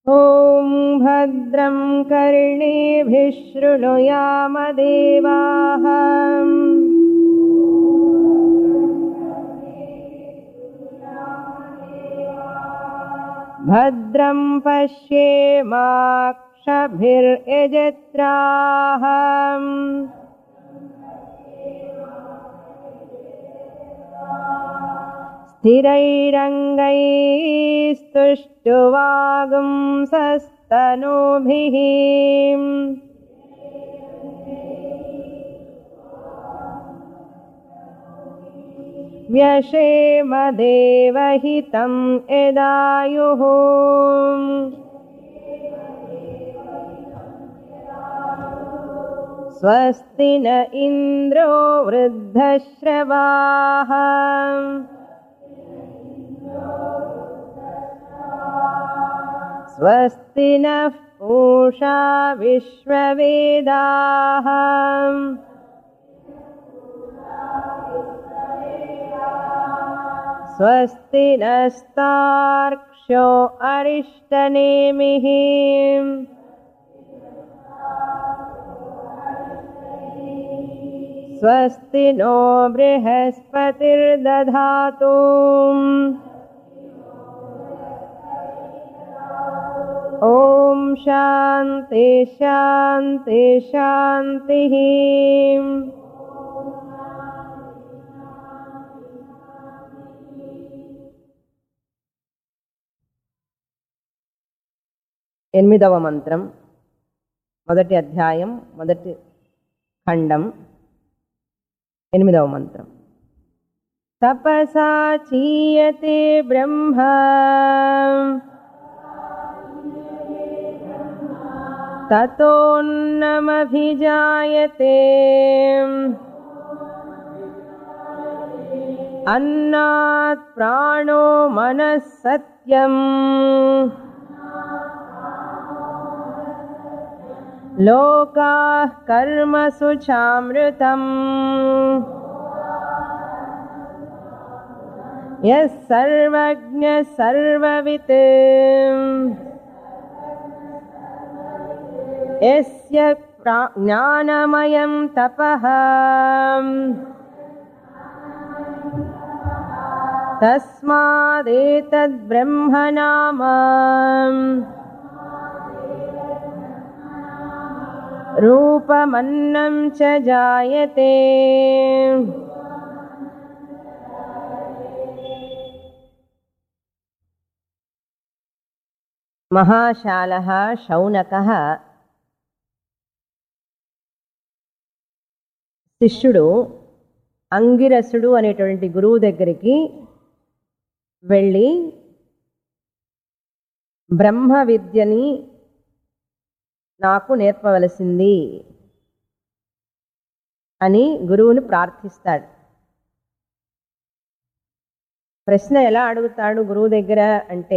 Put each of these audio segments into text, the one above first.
ॐ भद्रं कर्णेभिः शृणुयामदेवाः भद्रं पश्येमाक्षभिर्यजत्राः स्थिरैरङ्गैस्तुष्टुवागुंसस्तनूभिः व्यशेमदेवहितं यदायुः स्वस्ति न इन्द्रो वृद्धश्रवाः स्वस्ति नः पूषा विश्ववेदाः स्वस्ति नस्तार्क्ष्यो अरिष्टनेमिः स्वस्ति नो बृहस्पतिर्दधातु ॐ शान्ति शान्ति शान्तिः ఎనిమిదవ మంత్రం మొదటి అధ్యాయం మొదటి ఖండం ఎనిమిదవ మంత్రం తపసా చీయతే బ్రహ్మ ततोन्नमभिजायते अन्नात् प्राणो मनः सत्यम् लोकाः कर्मसु चामृतम् यः सर्वज्ञः सर्ववित् यस्य प्रा- ज्ञानमयं तपः तस्मादेतद्ब्रह्म नाम रूपमन्नं च जायते महाशालः शौनकः శిష్యుడు అంగిరసుడు అనేటువంటి గురువు దగ్గరికి వెళ్ళి బ్రహ్మ విద్యని నాకు నేర్పవలసింది అని గురువుని ప్రార్థిస్తాడు ప్రశ్న ఎలా అడుగుతాడు గురువు దగ్గర అంటే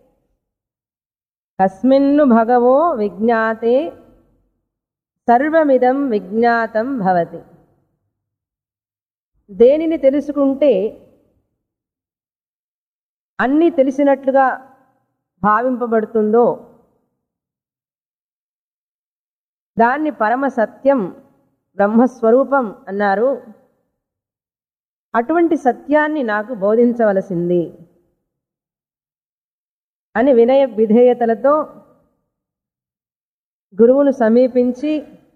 కస్మిన్ను భగవో విజ్ఞాతే సర్వమిదం విజ్ఞాతం భవతి దేనిని తెలుసుకుంటే అన్నీ తెలిసినట్లుగా భావింపబడుతుందో దాన్ని పరమ సత్యం బ్రహ్మస్వరూపం అన్నారు అటువంటి సత్యాన్ని నాకు బోధించవలసింది అని వినయ విధేయతలతో గురువును సమీపించి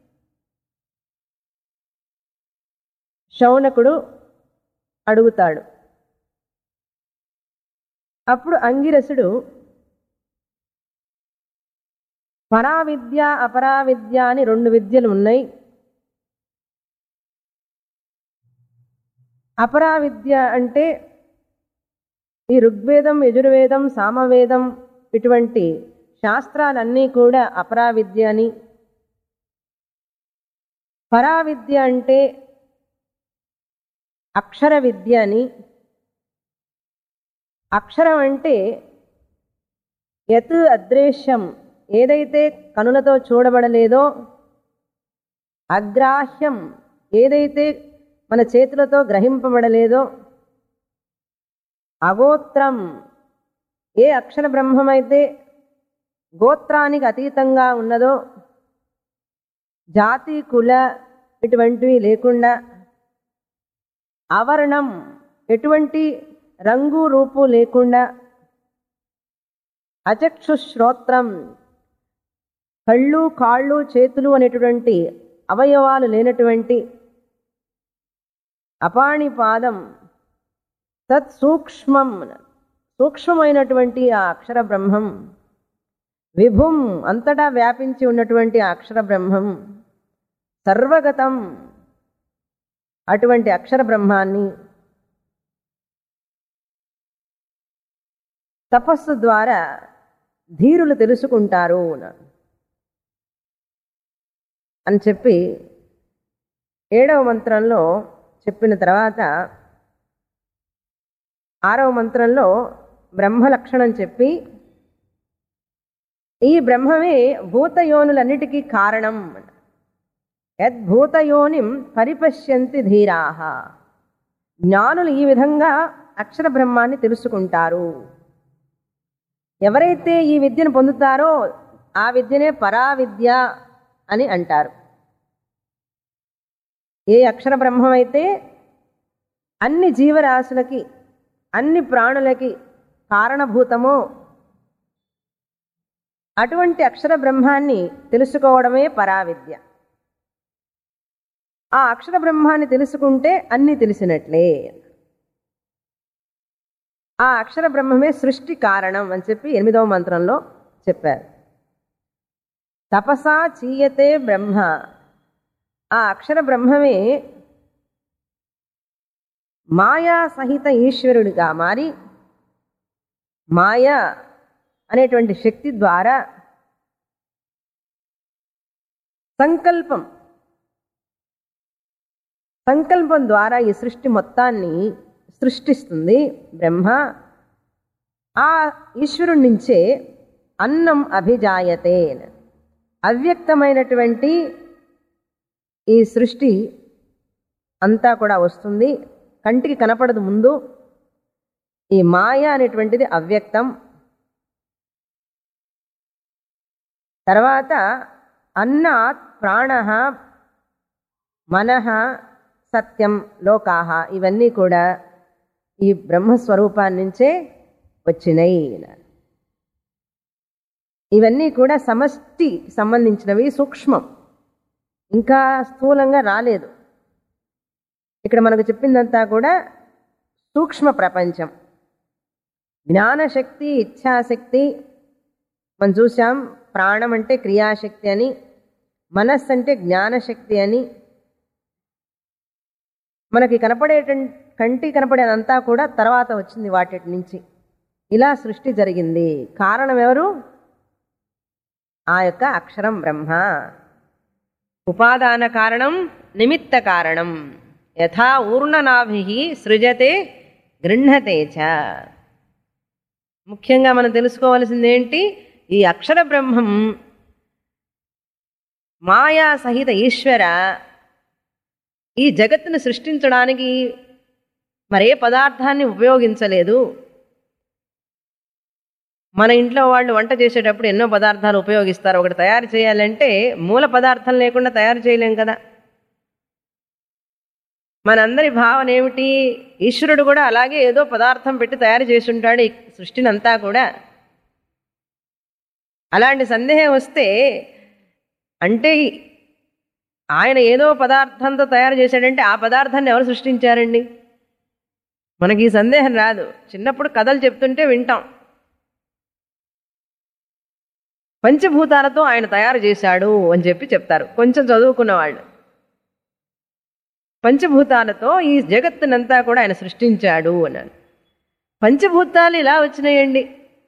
శౌనకుడు అడుగుతాడు అప్పుడు అంగిరసుడు పరావిద్య అపరావిద్య అని రెండు విద్యలు ఉన్నాయి అపరావిద్య అంటే ఈ ఋగ్వేదం యజుర్వేదం సామవేదం ఇటువంటి శాస్త్రాలన్నీ కూడా అపరావిద్య అని పరావిద్య అంటే అక్షర విద్య అని అక్షరం అంటే యత్ అదృశ్యం ఏదైతే కనులతో చూడబడలేదో అగ్రాహ్యం ఏదైతే మన చేతులతో గ్రహింపబడలేదో అగోత్రం ఏ అక్షర బ్రహ్మమైతే గోత్రానికి అతీతంగా ఉన్నదో జాతి కుల ఇటువంటివి లేకుండా ఆవరణం ఎటువంటి రంగు రూపు లేకుండా అచక్షు శ్రోత్రం కళ్ళు కాళ్ళు చేతులు అనేటువంటి అవయవాలు లేనటువంటి అపాణిపాదం తత్ సూక్ష్మం సూక్ష్మమైనటువంటి ఆ అక్షర బ్రహ్మం విభుం అంతటా వ్యాపించి ఉన్నటువంటి ఆ అక్షర బ్రహ్మం సర్వగతం అటువంటి అక్షర బ్రహ్మాన్ని తపస్సు ద్వారా ధీరులు తెలుసుకుంటారు అని చెప్పి ఏడవ మంత్రంలో చెప్పిన తర్వాత ఆరవ మంత్రంలో బ్రహ్మ లక్షణం చెప్పి ఈ బ్రహ్మమే భూతయోనులన్నిటికీ కారణం యద్భూతయోనిం పరిపశ్యంతి ధీరాహ జ్ఞానులు ఈ విధంగా అక్షర బ్రహ్మాన్ని తెలుసుకుంటారు ఎవరైతే ఈ విద్యను పొందుతారో ఆ విద్యనే పరావిద్య అని అంటారు ఏ అక్షర బ్రహ్మం అయితే అన్ని జీవరాశులకి అన్ని ప్రాణులకి కారణభూతమో అటువంటి అక్షర బ్రహ్మాన్ని తెలుసుకోవడమే పరావిద్య ఆ అక్షర బ్రహ్మాన్ని తెలుసుకుంటే అన్నీ తెలిసినట్లే ఆ అక్షర బ్రహ్మమే సృష్టి కారణం అని చెప్పి ఎనిమిదవ మంత్రంలో చెప్పారు తపసా చీయతే బ్రహ్మ ఆ అక్షర బ్రహ్మమే మాయా సహిత ఈశ్వరుడిగా మారి మాయ అనేటువంటి శక్తి ద్వారా సంకల్పం సంకల్పం ద్వారా ఈ సృష్టి మొత్తాన్ని సృష్టిస్తుంది బ్రహ్మ ఆ ఈశ్వరుడి నుంచే అన్నం అభిజాయతే అవ్యక్తమైనటువంటి ఈ సృష్టి అంతా కూడా వస్తుంది కంటికి కనపడదు ముందు ఈ మాయ అనేటువంటిది అవ్యక్తం తర్వాత అన్నాత్ ప్రాణ మనః సత్యం లోకాహ ఇవన్నీ కూడా ఈ బ్రహ్మస్వరూపాన్ని నుంచే వచ్చినాయి ఇవన్నీ కూడా సమష్టి సంబంధించినవి సూక్ష్మం ఇంకా స్థూలంగా రాలేదు ఇక్కడ మనకు చెప్పిందంతా కూడా సూక్ష్మ ప్రపంచం జ్ఞానశక్తి ఇచ్ఛాశక్తి మనం చూసాం ప్రాణం అంటే క్రియాశక్తి అని మనస్సు అంటే జ్ఞానశక్తి అని మనకి కనపడేట కంటి కనపడేదంతా కూడా తర్వాత వచ్చింది వాటి నుంచి ఇలా సృష్టి జరిగింది కారణం ఎవరు ఆ యొక్క అక్షరం బ్రహ్మ ఉపాదాన కారణం నిమిత్త కారణం యథా ఊర్ణనాభి సృజతే గృహతే చ ముఖ్యంగా మనం తెలుసుకోవలసింది ఏంటి ఈ అక్షర బ్రహ్మం మాయా సహిత ఈశ్వర ఈ జగత్తును సృష్టించడానికి మరే పదార్థాన్ని ఉపయోగించలేదు మన ఇంట్లో వాళ్ళు వంట చేసేటప్పుడు ఎన్నో పదార్థాలు ఉపయోగిస్తారు ఒకటి తయారు చేయాలంటే మూల పదార్థం లేకుండా తయారు చేయలేం కదా మనందరి భావన ఏమిటి ఈశ్వరుడు కూడా అలాగే ఏదో పదార్థం పెట్టి తయారు చేసి ఉంటాడు ఈ సృష్టిని అంతా కూడా అలాంటి సందేహం వస్తే అంటే ఆయన ఏదో పదార్థంతో తయారు చేశాడంటే ఆ పదార్థాన్ని ఎవరు సృష్టించారండి మనకి ఈ సందేహం రాదు చిన్నప్పుడు కథలు చెప్తుంటే వింటాం పంచభూతాలతో ఆయన తయారు చేశాడు అని చెప్పి చెప్తారు కొంచెం చదువుకున్న వాళ్ళు పంచభూతాలతో ఈ జగత్తునంతా కూడా ఆయన సృష్టించాడు అన్నాడు పంచభూతాలు ఇలా వచ్చినాయండి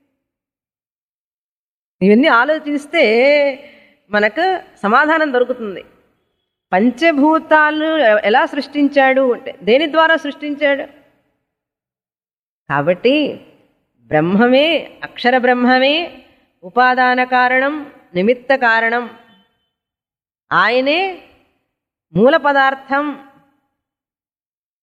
ఇవన్నీ ఆలోచిస్తే మనకు సమాధానం దొరుకుతుంది పంచభూతాలు ఎలా సృష్టించాడు అంటే దేని ద్వారా సృష్టించాడు కాబట్టి బ్రహ్మమే అక్షర బ్రహ్మమే ఉపాదాన కారణం నిమిత్త కారణం ఆయనే మూల పదార్థం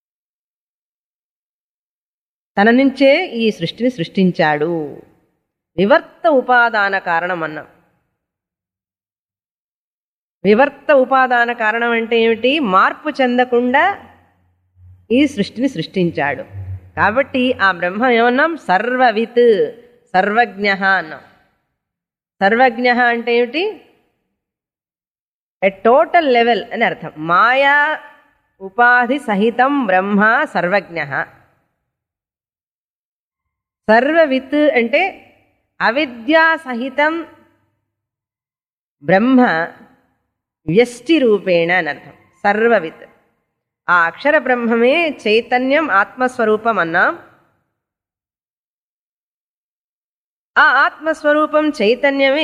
తన నుంచే ఈ సృష్టిని సృష్టించాడు వివర్త ఉపాదాన కారణం అన్నాం వివర్త ఉపాదాన కారణం అంటే ఏమిటి మార్పు చెందకుండా ఈ సృష్టిని సృష్టించాడు కాబట్టి ఆ బ్రహ్మ ఏమన్నాం సర్వవిత్ సర్వజ్ఞ అన్నాం సర్వజ్ఞ అంటే ఏమిటి ఎ టోటల్ లెవెల్ అని అర్థం మాయా ఉపాధి సహితం బ్రహ్మ సర్వజ్ఞ సర్వవిత్ అంటే అవిద్యా సహితం బ్రహ్మ వ్యష్టి రూపేణ అని అర్థం సర్వవిత్ ఆ అక్షర బ్రహ్మమే చైతన్యం ఆత్మస్వరూపం అన్నాం ఆ ఆత్మస్వరూపం చైతన్యమే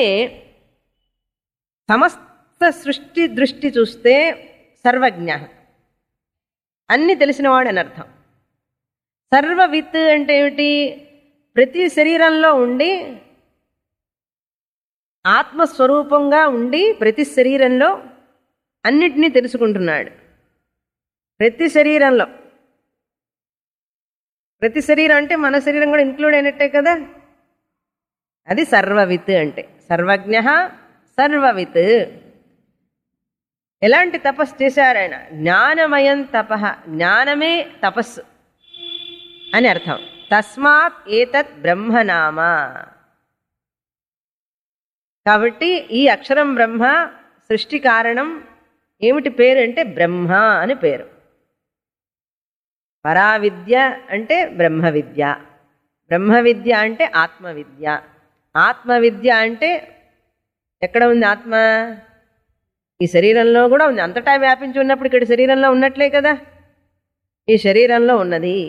సమస్త సృష్టి దృష్టి చూస్తే సర్వజ్ఞ అన్ని తెలిసినవాడు అని అర్థం సర్వవిత్ అంటే ఏమిటి ప్రతి శరీరంలో ఉండి ఆత్మస్వరూపంగా ఉండి ప్రతి శరీరంలో అన్నిటినీ తెలుసుకుంటున్నాడు ప్రతి శరీరంలో ప్రతి శరీరం అంటే మన శరీరం కూడా ఇంక్లూడ్ అయినట్టే కదా అది సర్వవిత్ అంటే సర్వజ్ఞ సర్వవిత్ ఎలాంటి తపస్సు చేశారు ఆయన జ్ఞానమయం తప జ్ఞానమే తపస్సు అని అర్థం తస్మాత్ ఏతత్ బ్రహ్మనామ కాబట్టి ఈ అక్షరం బ్రహ్మ సృష్టి కారణం ఏమిటి పేరు అంటే బ్రహ్మ అని పేరు పరావిద్య అంటే బ్రహ్మ విద్య బ్రహ్మ విద్య అంటే ఆత్మవిద్య ఆత్మవిద్య అంటే ఎక్కడ ఉంది ఆత్మ ఈ శరీరంలో కూడా ఉంది అంతటా వ్యాపించి ఉన్నప్పుడు ఇక్కడ శరీరంలో ఉన్నట్లే కదా ఈ శరీరంలో ఉన్నది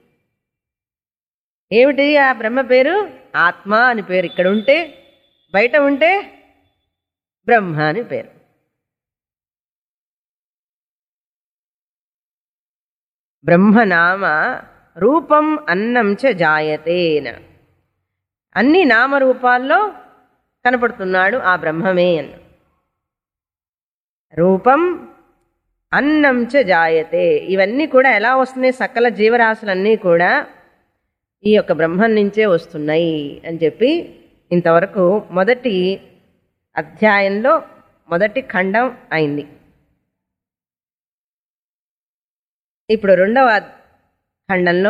ఏమిటి ఆ బ్రహ్మ పేరు ఆత్మ అని పేరు ఇక్కడ ఉంటే బయట ఉంటే బ్రహ్మ అని పేరు బ్రహ్మనామ రూపం అన్నం చ జాయతేన అన్ని నామరూపాల్లో కనపడుతున్నాడు ఆ బ్రహ్మమే అన్న రూపం అన్నం చ జాయతే ఇవన్నీ కూడా ఎలా వస్తున్నాయి సకల జీవరాశులన్నీ కూడా ఈ యొక్క బ్రహ్మం నుంచే వస్తున్నాయి అని చెప్పి ఇంతవరకు మొదటి అధ్యాయంలో మొదటి ఖండం అయింది ఇప్పుడు రెండవ ఖండంలో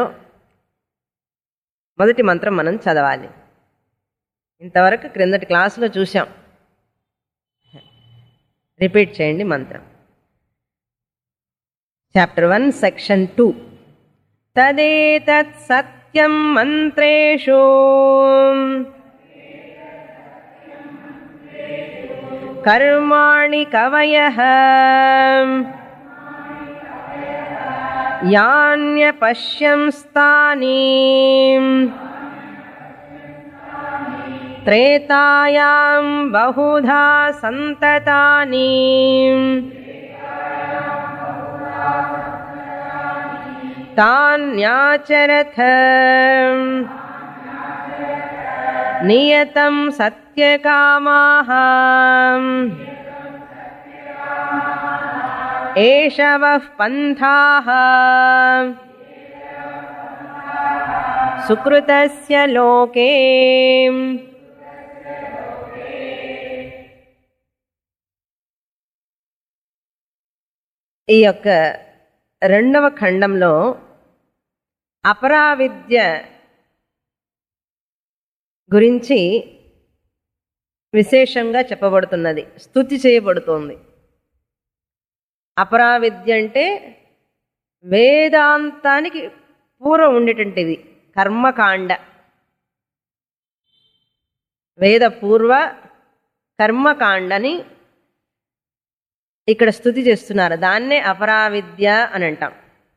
మొదటి మంత్రం మనం చదవాలి ఇంతవరకు క్రిందటి క్లాసులో చూసాం రిపీట్ చేయండి మంత్రం చాప్టర్ వన్ సెక్షన్ టూ తదేతత్ సత్యం మంత్రేషు కర్మాణి కవయ యాన్యపశ్యంస్తాని త్రేతాయాం బహుధా సంతతాని తాన్యాచరథ నియతం సత్యకామాః ఏషవః పంథాః సుకృతస్య లోకే ఈ యొక్క రెండవ ఖండంలో అపరావిద్య గురించి విశేషంగా చెప్పబడుతున్నది స్తుతి చేయబడుతోంది అపరావిద్య అంటే వేదాంతానికి పూర్వం ఉండేటువంటిది కర్మకాండ వేద పూర్వ కర్మకాండని ఇక్కడ స్థుతి చేస్తున్నారు దాన్నే అపరావిద్య అని అంటాం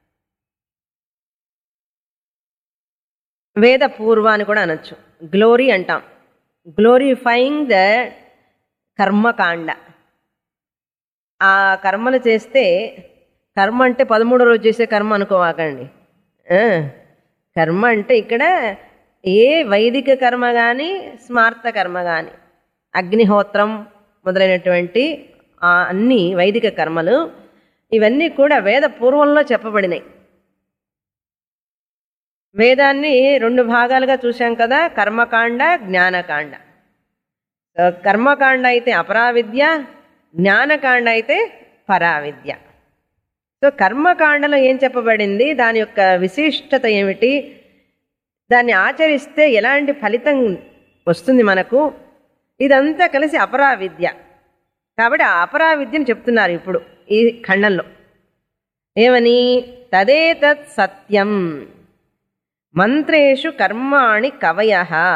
వేద పూర్వ అని కూడా అనొచ్చు గ్లోరీ అంటాం గ్లోరిఫైయింగ్ ద కర్మకాండ ఆ కర్మలు చేస్తే కర్మ అంటే పదమూడో రోజు చేసే కర్మ అనుకోవాకండి ఆ, కర్మ అంటే ఇక్కడ ఏ వైదిక కర్మ కానీ స్మార్త కర్మ కానీ అగ్నిహోత్రం మొదలైనటువంటి ఆ అన్ని వైదిక కర్మలు ఇవన్నీ కూడా వేద పూర్వంలో చెప్పబడినాయి వేదాన్ని రెండు భాగాలుగా చూశాం కదా కర్మకాండ జ్ఞానకాండ సో కర్మకాండ అయితే అపరావిద్య జ్ఞానకాండ అయితే పరావిద్య సో కర్మకాండలో ఏం చెప్పబడింది దాని యొక్క విశిష్టత ఏమిటి దాన్ని ఆచరిస్తే ఎలాంటి ఫలితం వస్తుంది మనకు ఇదంతా కలిసి అపరావిద్య కాబట్టి ఆ అపరావిద్యను చెప్తున్నారు ఇప్పుడు ఈ ఖండంలో ఏమని తదేతత్ సత్యం మంత్రేషు కర్మాణి కవయ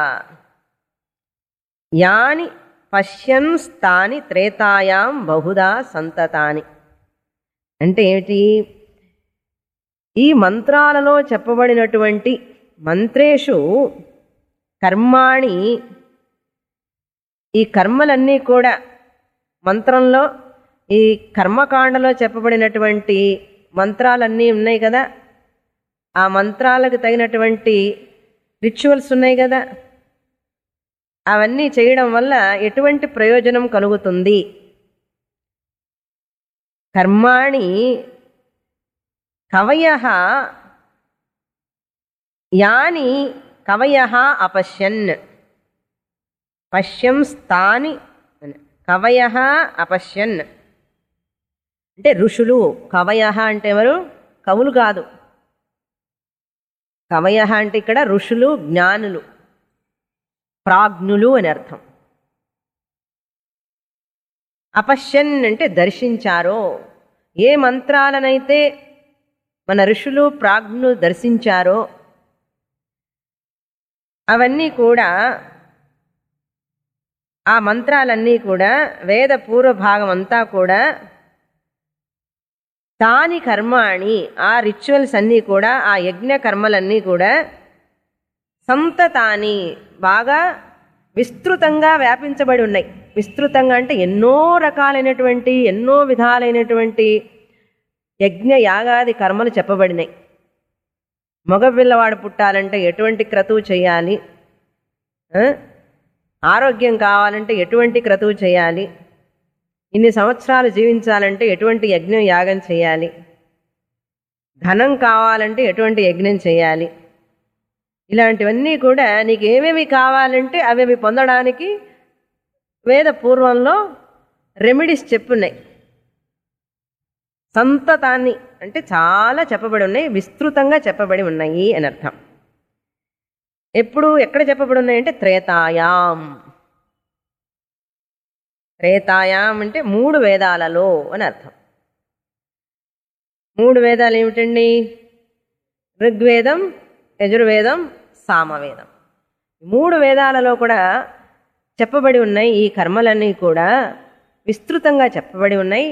యాని పశ్యన్స్తాని త్రేతాయాం బహుదా సంతతాని అంటే ఏమిటి ఈ మంత్రాలలో చెప్పబడినటువంటి మంత్రేషు కర్మాణి ఈ కర్మలన్నీ కూడా మంత్రంలో ఈ కర్మకాండలో చెప్పబడినటువంటి మంత్రాలన్నీ ఉన్నాయి కదా ఆ మంత్రాలకు తగినటువంటి రిచువల్స్ ఉన్నాయి కదా అవన్నీ చేయడం వల్ల ఎటువంటి ప్రయోజనం కలుగుతుంది కర్మాణి కవయ యాని కవయ అపశ్యన్ పశ్యం స్థాని కవయ అపశ్యన్ అంటే ఋషులు కవయ అంటే ఎవరు కవులు కాదు కవయ అంటే ఇక్కడ ఋషులు జ్ఞానులు ప్రాజ్ఞులు అని అర్థం అపశ్యన్ అంటే దర్శించారో ఏ మంత్రాలనైతే మన ఋషులు ప్రాజ్ఞులు దర్శించారో అవన్నీ కూడా ఆ మంత్రాలన్నీ కూడా వేద పూర్వ భాగం అంతా కూడా తాని కర్మాణి ఆ రిచువల్స్ అన్నీ కూడా ఆ యజ్ఞ కర్మలన్నీ కూడా సంతతాని బాగా విస్తృతంగా వ్యాపించబడి ఉన్నాయి విస్తృతంగా అంటే ఎన్నో రకాలైనటువంటి ఎన్నో విధాలైనటువంటి యజ్ఞ యాగాది కర్మలు చెప్పబడినాయి మగ పిల్లవాడు పుట్టాలంటే ఎటువంటి క్రతువు చేయాలి ఆ? ఆరోగ్యం కావాలంటే ఎటువంటి క్రతువు చేయాలి ఇన్ని సంవత్సరాలు జీవించాలంటే ఎటువంటి యజ్ఞం యాగం చేయాలి ధనం కావాలంటే ఎటువంటి యజ్ఞం చేయాలి ఇలాంటివన్నీ కూడా నీకు ఏమేమి కావాలంటే అవి అవి పొందడానికి వేద పూర్వంలో రెమెడీస్ చెప్పున్నాయి సంతతాన్ని అంటే చాలా చెప్పబడి ఉన్నాయి విస్తృతంగా చెప్పబడి ఉన్నాయి అని అర్థం ఎప్పుడు ఎక్కడ చెప్పబడి ఉన్నాయి అంటే త్రేతాయాం త్రేతాయాం అంటే మూడు వేదాలలో అని అర్థం మూడు వేదాలు ఏమిటండి ఋగ్వేదం యజుర్వేదం సామవేదం మూడు వేదాలలో కూడా చెప్పబడి ఉన్నాయి ఈ కర్మలన్నీ కూడా విస్తృతంగా చెప్పబడి ఉన్నాయి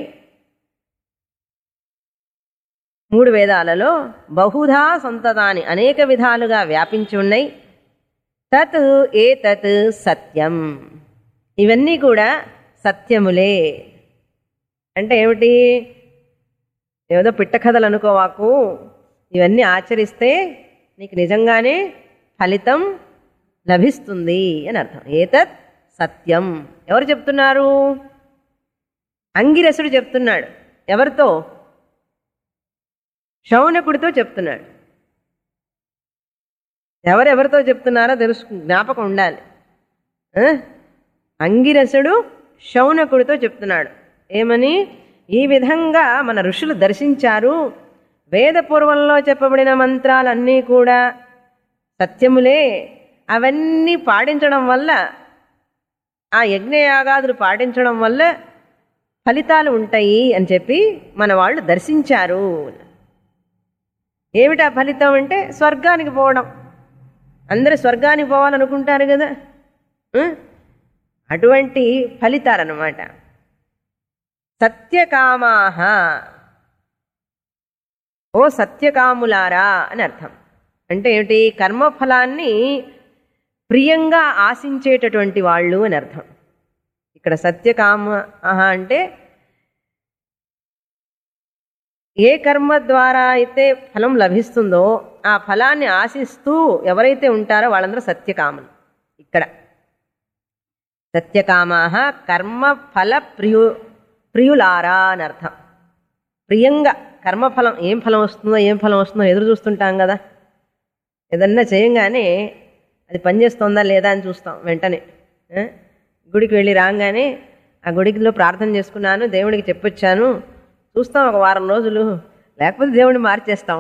మూడు వేదాలలో బహుధా సంతతాని అనేక విధాలుగా వ్యాపించి ఉన్నాయి తత్ ఏ తత్ సత్యం ఇవన్నీ కూడా సత్యములే అంటే ఏమిటి ఏదో పిట్ట కథలు అనుకోవాకు ఇవన్నీ ఆచరిస్తే నీకు నిజంగానే ఫలితం లభిస్తుంది అని అర్థం ఏతత్ సత్యం ఎవరు చెప్తున్నారు అంగిరసుడు చెప్తున్నాడు ఎవరితో శౌనకుడితో చెప్తున్నాడు ఎవరెవరితో చెప్తున్నారో తెలుసు జ్ఞాపకం ఉండాలి ఆ? అంగిరసుడు శౌనకుడితో చెప్తున్నాడు ఏమని ఈ విధంగా మన ఋషులు దర్శించారు వేదపూర్వంలో చెప్పబడిన మంత్రాలన్నీ కూడా సత్యములే అవన్నీ పాటించడం వల్ల ఆ యజ్ఞయాగాదులు పాటించడం వల్ల ఫలితాలు ఉంటాయి అని చెప్పి మన వాళ్ళు దర్శించారు ఏమిటా ఫలితం అంటే స్వర్గానికి పోవడం అందరూ స్వర్గానికి పోవాలనుకుంటారు కదా ఆ? అటువంటి ఫలితాలన్నమాట సత్యకామాహ ఓ సత్యకాములారా అని అర్థం అంటే ఏమిటి కర్మఫలాన్ని ప్రియంగా ఆశించేటటువంటి వాళ్ళు అని అర్థం ఇక్కడ సత్యకామ ఆహా అంటే ఏ కర్మ ద్వారా అయితే ఫలం లభిస్తుందో ఆ ఫలాన్ని ఆశిస్తూ ఎవరైతే ఉంటారో వాళ్ళందరూ సత్యకాములు ఇక్కడ సత్యకామాహ కర్మ ఫల ప్రియు ప్రియులారా అని అర్థం ప్రియంగా కర్మఫలం ఏం ఫలం వస్తుందో ఏం ఫలం వస్తుందో ఎదురు చూస్తుంటాం కదా ఏదన్నా చేయంగానే అది పనిచేస్తుందా లేదా అని చూస్తాం వెంటనే ఆ? గుడికి వెళ్ళి రాగానే ఆ గుడికిలో ప్రార్థన చేసుకున్నాను దేవుడికి చెప్పొచ్చాను చూస్తాం ఒక వారం రోజులు లేకపోతే దేవుడిని మార్చేస్తాం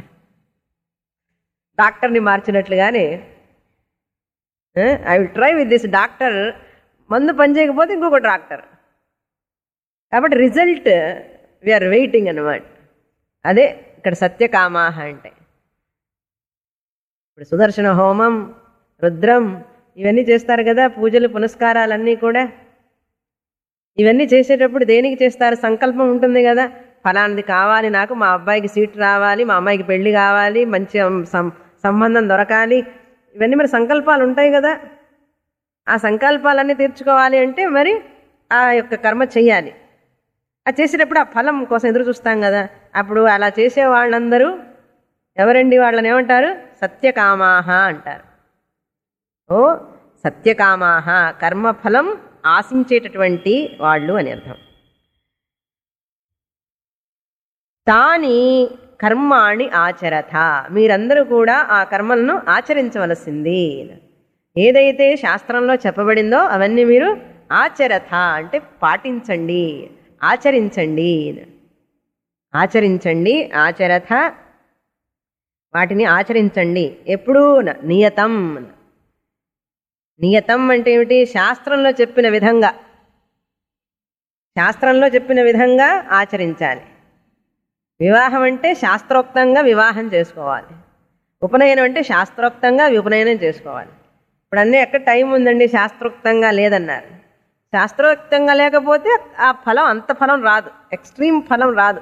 డాక్టర్ని మార్చినట్లుగానే I will try with this doctor మందు పని చేయకపోతే ఇంకొక డాక్టర్ కాబట్టి రిజల్ట్ వీఆర్ వెయిటింగ్ అనమాట అదే ఇక్కడ సత్యకామాహ అంటే ఇప్పుడు సుదర్శన హోమం రుద్రం ఇవన్నీ చేస్తారు కదా పూజలు పునస్కారాలన్నీ కూడా ఇవన్నీ చేసేటప్పుడు దేనికి చేస్తారు సంకల్పం ఉంటుంది కదా ఫలానిది కావాలి నాకు మా అబ్బాయికి సీట్ రావాలి మా అమ్మాయికి పెళ్లి కావాలి మంచి సం- సంబంధం దొరకాలి ఇవన్నీ మరి సంకల్పాలు ఉంటాయి కదా ఆ సంకల్పాలన్నీ తీర్చుకోవాలి అంటే మరి ఆ యొక్క కర్మ చెయ్యాలి అది చేసేటప్పుడు ఆ ఫలం కోసం ఎదురు చూస్తాం కదా అప్పుడు అలా చేసే వాళ్ళందరూ ఎవరండి వాళ్ళని ఏమంటారు సత్యకామాహ అంటారు ఓ సత్యకామాహ కర్మఫలం ఆశించేటటువంటి వాళ్ళు అని అర్థం తాని కర్మాణి ఆచరథ మీరందరూ కూడా ఆ కర్మలను ఆచరించవలసింది ఏదైతే శాస్త్రంలో చెప్పబడిందో అవన్నీ మీరు ఆచరథ అంటే పాటించండి ఆచరించండి ఆచరించండి ఆచరథ వాటిని ఆచరించండి ఎప్పుడూ న- నియతం నియతం అంటే ఏమిటి శాస్త్రంలో చెప్పిన విధంగా శాస్త్రంలో చెప్పిన విధంగా ఆచరించాలి వివాహం అంటే శాస్త్రోక్తంగా వివాహం చేసుకోవాలి ఉపనయనం అంటే శాస్త్రోక్తంగా ఉపనయనం చేసుకోవాలి ఇప్పుడు అన్నీ ఎక్కడ టైం ఉందండి శాస్త్రోక్తంగా లేదన్నారు శాస్త్రోక్తంగా లేకపోతే ఆ ఫలం అంత ఫలం రాదు ఎక్స్ట్రీమ్ ఫలం రాదు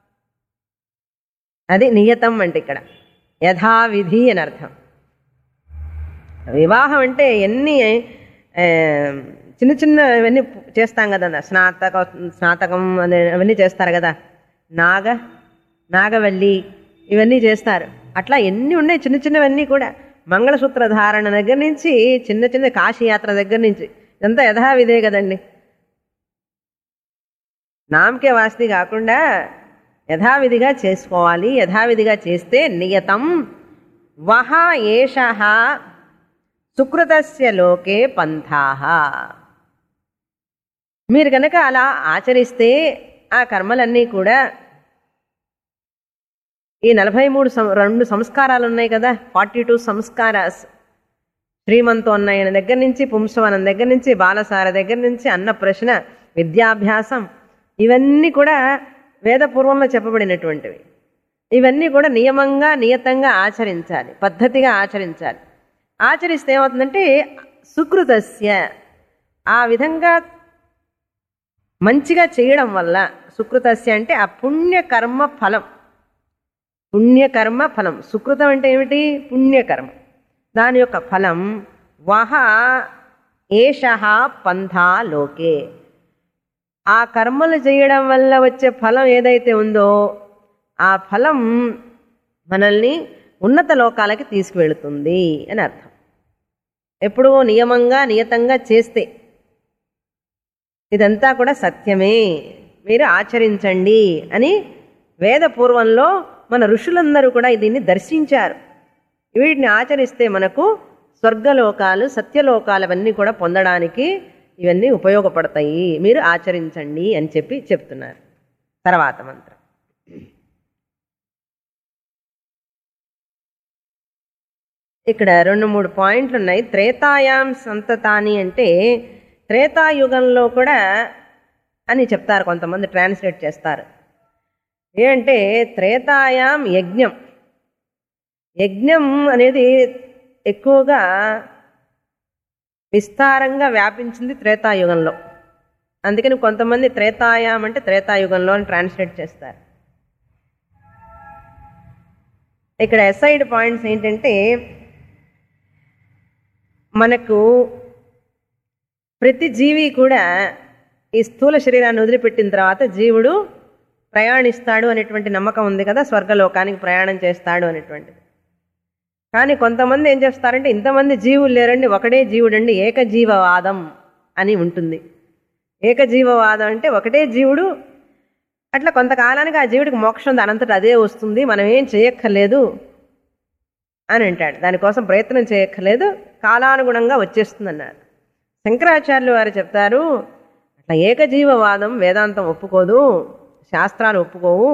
అది నియతం అంటే ఇక్కడ యథావిధి అని అర్థం వివాహం అంటే ఎన్ని ఆ, చిన్న చిన్న ఇవన్నీ చేస్తాం కదా స్నాతక స్నాతకం అనే అవన్నీ చేస్తారు కదా నాగ నాగవల్లి ఇవన్నీ చేస్తారు అట్లా ఎన్ని ఉన్నాయి చిన్న చిన్నవన్నీ కూడా మంగళసూత్ర ధారణ దగ్గర నుంచి చిన్న చిన్న కాశీయాత్ర దగ్గర నుంచి ఇదంతా యథావిధే కదండి నామకే వాస్తి కాకుండా యథావిధిగా చేసుకోవాలి యథావిధిగా చేస్తే నియతం వహ ఏష సుకృతస్య లోకే పంథాహ మీరు కనుక అలా ఆచరిస్తే ఆ కర్మలన్నీ కూడా ఈ నలభై మూడు సం రెండు సంస్కారాలు ఉన్నాయి కదా ఫార్టీ టూ సంస్కారాస్ శ్రీమంతోన్నయన దగ్గర నుంచి పుంసవనం దగ్గర నుంచి బాలసార దగ్గర నుంచి అన్న ప్రశ్న విద్యాభ్యాసం ఇవన్నీ కూడా వేదపూర్వంలో చెప్పబడినటువంటివి ఇవన్నీ కూడా నియమంగా నియతంగా ఆచరించాలి పద్ధతిగా ఆచరించాలి ఆచరిస్తే ఏమవుతుందంటే సుకృతస్య ఆ విధంగా మంచిగా చేయడం వల్ల సుకృతస్య అంటే ఆ పుణ్యకర్మ ఫలం పుణ్యకర్మ ఫలం సుకృతం అంటే ఏమిటి పుణ్యకర్మ దాని యొక్క ఫలం వహ ఏష పంథా లోకే ఆ కర్మలు చేయడం వల్ల వచ్చే ఫలం ఏదైతే ఉందో ఆ ఫలం మనల్ని ఉన్నత లోకాలకి తీసుకువెళుతుంది అని అర్థం ఎప్పుడూ నియమంగా నియతంగా చేస్తే ఇదంతా కూడా సత్యమే మీరు ఆచరించండి అని వేదపూర్వంలో మన ఋషులందరూ కూడా దీన్ని దర్శించారు వీటిని ఆచరిస్తే మనకు స్వర్గలోకాలు సత్యలోకాలు అవన్నీ కూడా పొందడానికి ఇవన్నీ ఉపయోగపడతాయి మీరు ఆచరించండి అని చెప్పి చెప్తున్నారు తర్వాత మంత్రం ఇక్కడ రెండు మూడు పాయింట్లు ఉన్నాయి త్రేతాయాం సంతతాని అంటే త్రేతాయుగంలో కూడా అని చెప్తారు కొంతమంది ట్రాన్స్లేట్ చేస్తారు ఏంటంటే త్రేతాయాం యజ్ఞం యజ్ఞం అనేది ఎక్కువగా విస్తారంగా వ్యాపించింది త్రేతాయుగంలో అందుకని కొంతమంది త్రేతాయాం అంటే త్రేతాయుగంలో అని ట్రాన్స్లేట్ చేస్తారు ఇక్కడ ఎసైడ్ పాయింట్స్ ఏంటంటే మనకు ప్రతి జీవి కూడా ఈ స్థూల శరీరాన్ని వదిలిపెట్టిన తర్వాత జీవుడు ప్రయాణిస్తాడు అనేటువంటి నమ్మకం ఉంది కదా స్వర్గలోకానికి ప్రయాణం చేస్తాడు అనేటువంటిది కానీ కొంతమంది ఏం చేస్తారంటే ఇంతమంది జీవులు లేరండి ఒకటే జీవుడండి ఏకజీవవాదం అని ఉంటుంది ఏకజీవవాదం అంటే ఒకటే జీవుడు అట్లా కొంతకాలానికి ఆ జీవుడికి మోక్షం అనంతట అదే వస్తుంది మనం ఏం చేయక్కర్లేదు అని అంటాడు దానికోసం ప్రయత్నం చేయక్కర్లేదు కాలానుగుణంగా వచ్చేస్తుందన్నారు శంకరాచార్యులు వారు చెప్తారు అట్లా ఏకజీవవాదం వేదాంతం ఒప్పుకోదు శాస్త్రాలు ఒప్పుకోవు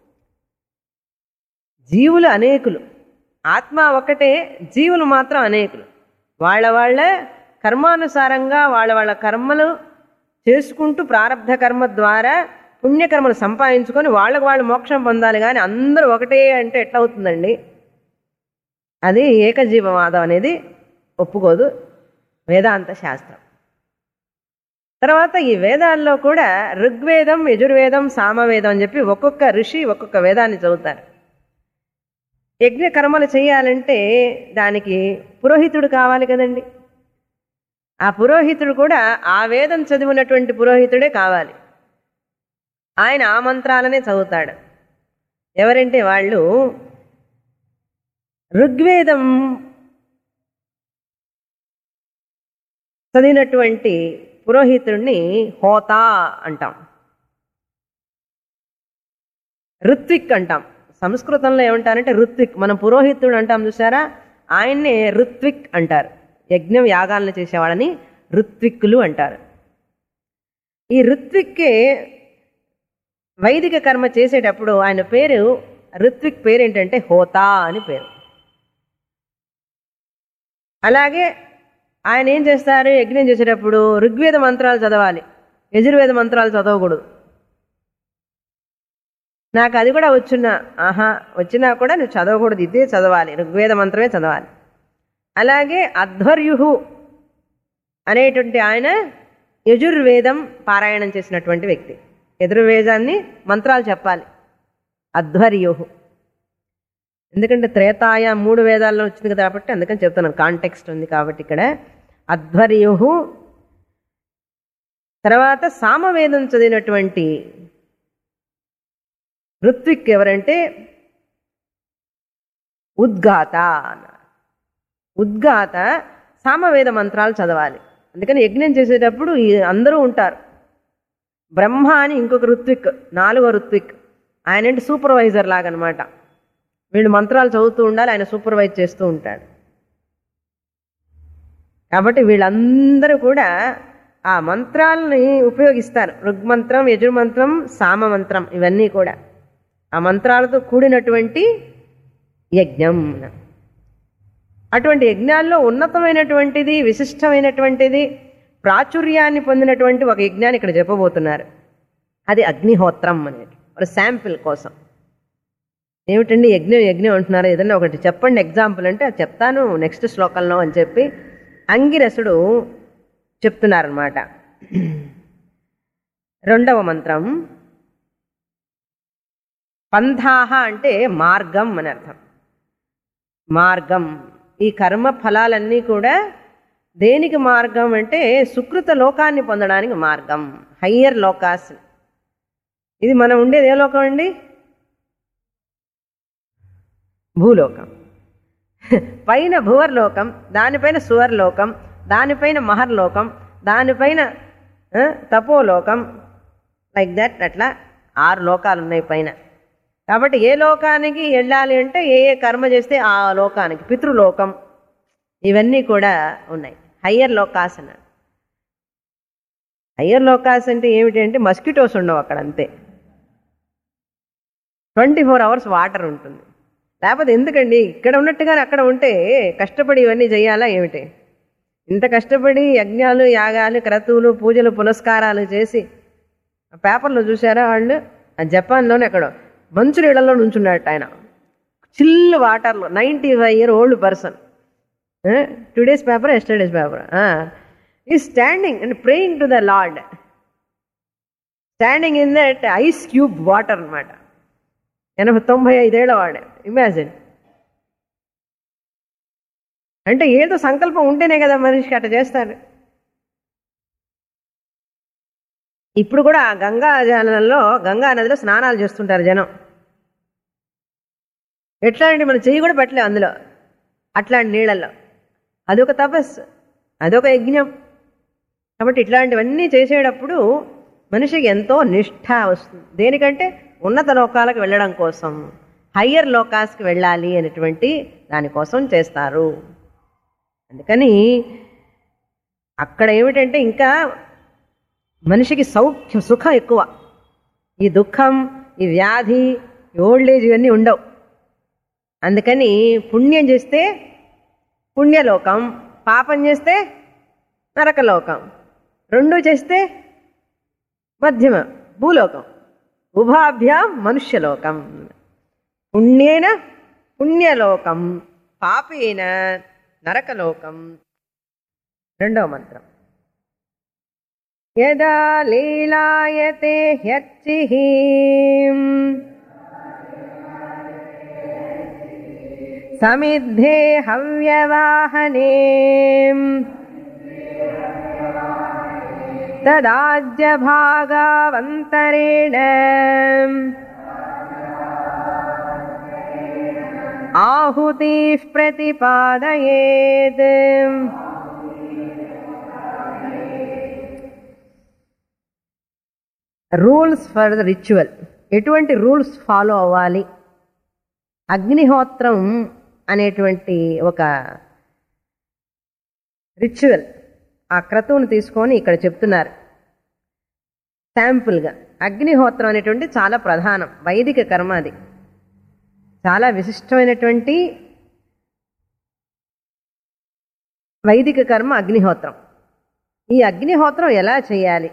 జీవులు అనేకులు ఆత్మ ఒకటే జీవులు మాత్రం అనేకులు వాళ్ళ వాళ్ళ కర్మానుసారంగా వాళ్ళ వాళ్ళ కర్మలు చేసుకుంటూ ప్రారంధ కర్మ ద్వారా పుణ్యకర్మలు సంపాదించుకొని వాళ్ళకు వాళ్ళు మోక్షం పొందాలి కానీ అందరూ ఒకటే అంటే ఎట్లా అవుతుందండి అది ఏకజీవవాదం అనేది ఒప్పుకోదు వేదాంత శాస్త్రం తర్వాత ఈ వేదాల్లో కూడా ఋగ్వేదం యజుర్వేదం సామవేదం అని చెప్పి ఒక్కొక్క ఋషి ఒక్కొక్క వేదాన్ని చదువుతారు యజ్ఞ కర్మలు చేయాలంటే దానికి పురోహితుడు కావాలి కదండి ఆ పురోహితుడు కూడా ఆ వేదం చదివినటువంటి పురోహితుడే కావాలి ఆయన ఆ మంత్రాలనే చదువుతాడు ఎవరంటే వాళ్ళు ఋగ్వేదం చదివినటువంటి పురోహితుడిని హోతా అంటాం ఋత్విక్ అంటాం సంస్కృతంలో ఏమంటారంటే ఋత్విక్ మనం పురోహితుడు అంటాం చూసారా ఆయన్నే ఋత్విక్ అంటారు యజ్ఞం యాగాలను చేసేవాళ్ళని ఋత్విక్కులు అంటారు ఈ ఋత్విక్కే వైదిక కర్మ చేసేటప్పుడు ఆయన పేరు ఋత్విక్ పేరు ఏంటంటే హోతా అని పేరు అలాగే ఆయన ఏం చేస్తారు యజ్ఞం చేసేటప్పుడు ఋగ్వేద మంత్రాలు చదవాలి యజుర్వేద మంత్రాలు చదవకూడదు నాకు అది కూడా వచ్చున్నా ఆహా వచ్చినా కూడా నువ్వు చదవకూడదు ఇదే చదవాలి ఋగ్వేద మంత్రమే చదవాలి అలాగే అధ్వర్యుహు అనేటువంటి ఆయన యజుర్వేదం పారాయణం చేసినటువంటి వ్యక్తి యజుర్వేదాన్ని మంత్రాలు చెప్పాలి అధ్వర్యుహు ఎందుకంటే త్రేతాయ మూడు వేదాల్లో వచ్చింది కదా కాబట్టి అందుకని చెప్తున్నాను కాంటెక్స్ట్ ఉంది కాబట్టి ఇక్కడ అధ్వర్యుహు తర్వాత సామవేదం చదివినటువంటి ఋత్విక్ ఎవరంటే ఉద్గాత అన్నారు ఉద్గాత సామవేద మంత్రాలు చదవాలి అందుకని యజ్ఞం చేసేటప్పుడు ఈ అందరూ ఉంటారు బ్రహ్మ అని ఇంకొక ఋత్విక్ నాలుగో ఋత్విక్ ఆయన అంటే సూపర్వైజర్ లాగనమాట వీళ్ళు మంత్రాలు చదువుతూ ఉండాలి ఆయన సూపర్వైజ్ చేస్తూ ఉంటాడు కాబట్టి వీళ్ళందరూ కూడా ఆ మంత్రాలని ఉపయోగిస్తారు ఋగ్మంత్రం యజుర్మంత్రం సామమంత్రం ఇవన్నీ కూడా ఆ మంత్రాలతో కూడినటువంటి యజ్ఞం అటువంటి యజ్ఞాల్లో ఉన్నతమైనటువంటిది విశిష్టమైనటువంటిది ప్రాచుర్యాన్ని పొందినటువంటి ఒక యజ్ఞాన్ని ఇక్కడ చెప్పబోతున్నారు అది అగ్నిహోత్రం అనేది ఒక శాంపిల్ కోసం ఏమిటండి యజ్ఞం యజ్ఞం అంటున్నారు ఏదన్నా ఒకటి చెప్పండి ఎగ్జాంపుల్ అంటే అది చెప్తాను నెక్స్ట్ శ్లోకంలో అని చెప్పి అంగిరసుడు చెప్తున్నారనమాట రెండవ మంత్రం పంథాహ అంటే మార్గం అని అర్థం మార్గం ఈ కర్మ ఫలాలన్నీ కూడా దేనికి మార్గం అంటే సుకృత లోకాన్ని పొందడానికి మార్గం హయ్యర్ లోకాస్ ఇది మనం ఉండేది ఏ లోకం అండి భూలోకం పైన భువర్లోకం దానిపైన సువర్లోకం దానిపైన మహర్లోకం దానిపైన ఆ, తపోలోకం లైక్ దట్ అట్లా ఆరు లోకాలు ఉన్నాయి పైన కాబట్టి ఏ లోకానికి వెళ్ళాలి అంటే ఏ ఏ కర్మ చేస్తే ఆ లోకానికి పితృలోకం ఇవన్నీ కూడా ఉన్నాయి హయ్యర్ లోకాస్ అన్నాడు హయ్యర్ లోకాస్ అంటే ఏమిటి అంటే మస్కిటోస్ ఉండవు అక్కడ అంతే ట్వంటీ ఫోర్ అవర్స్ వాటర్ ఉంటుంది లేకపోతే ఎందుకండి ఇక్కడ ఉన్నట్టుగానే అక్కడ ఉంటే కష్టపడి ఇవన్నీ చేయాలా ఏమిటి ఇంత కష్టపడి యజ్ఞాలు యాగాలు క్రతువులు పూజలు పునస్కారాలు చేసి ఆ పేపర్లో చూసారా వాళ్ళు ఆ జపాన్లోనే అక్కడ మంచు నీళ్ళలో నుంచున్నాడు ఆయన చిల్లు వాటర్లో ninety five year old person today's paper yesterday's paper ఈ standing and praying to the lord standing in that ice cube water అనమాట ఎనభై తొంభై ఐదేళ్ల వాడే ఇమాజిన్ అంటే ఏదో సంకల్పం ఉంటేనే కదా మనిషికి అట్లా చేస్తారు ఇప్పుడు కూడా ఆ గంగా జలంలో గంగా నదిలో స్నానాలు చేస్తుంటారు జనం ఎట్లా అంటే మనం చెయ్యి కూడా పెట్టలేం అందులో అట్లాంటి నీళ్ళల్లో అదొక తపస్సు అదొక యజ్ఞం కాబట్టి ఇట్లాంటివన్నీ చేసేటప్పుడు మనిషికి ఎంతో నిష్ఠ వస్తుంది దేనికంటే ఉన్నత లోకాలకు వెళ్ళడం కోసం హయ్యర్ లోకాస్కి వెళ్ళాలి అనేటువంటి దానికోసం చేస్తారు అందుకని అక్కడ ఏమిటంటే ఇంకా మనిషికి సౌఖ్యం సుఖం ఎక్కువ ఈ దుఃఖం ఈ వ్యాధి ఈ ఓల్డ్ ఏజ్ ఇవన్నీ ఉండవు అందుకని పుణ్యం చేస్తే పుణ్యలోకం పాపం చేస్తే నరకలోకం రెండు చేస్తే మధ్యమ భూలోకం ఉభాభ్యాం మనుష్యలోకం పుణ్యేన పుణ్యలోకం పాపేన నరకలోకం రెండవ మంత్రం యదా లీలాయతే హ్యర్చిః సమిద్ధే హవ్యవాహనే తదాజ్యభాగావంతరేణ ఆహుతిః ప్రతిపాదయేత్ రూల్స్ ఫర్ ద రిచువల్ ఎటువంటి రూల్స్ ఫాలో అవ్వాలి అగ్నిహోత్రం అనేటువంటి ఒక రిచువల్ ఆ క్రతువును తీసుకొని ఇక్కడ చెప్తున్నారు శాంపుల్గా అగ్నిహోత్రం అనేటువంటి చాలా ప్రధానం వైదిక కర్మ అది చాలా విశిష్టమైనటువంటి వైదిక కర్మ అగ్నిహోత్రం ఈ అగ్నిహోత్రం ఎలా చేయాలి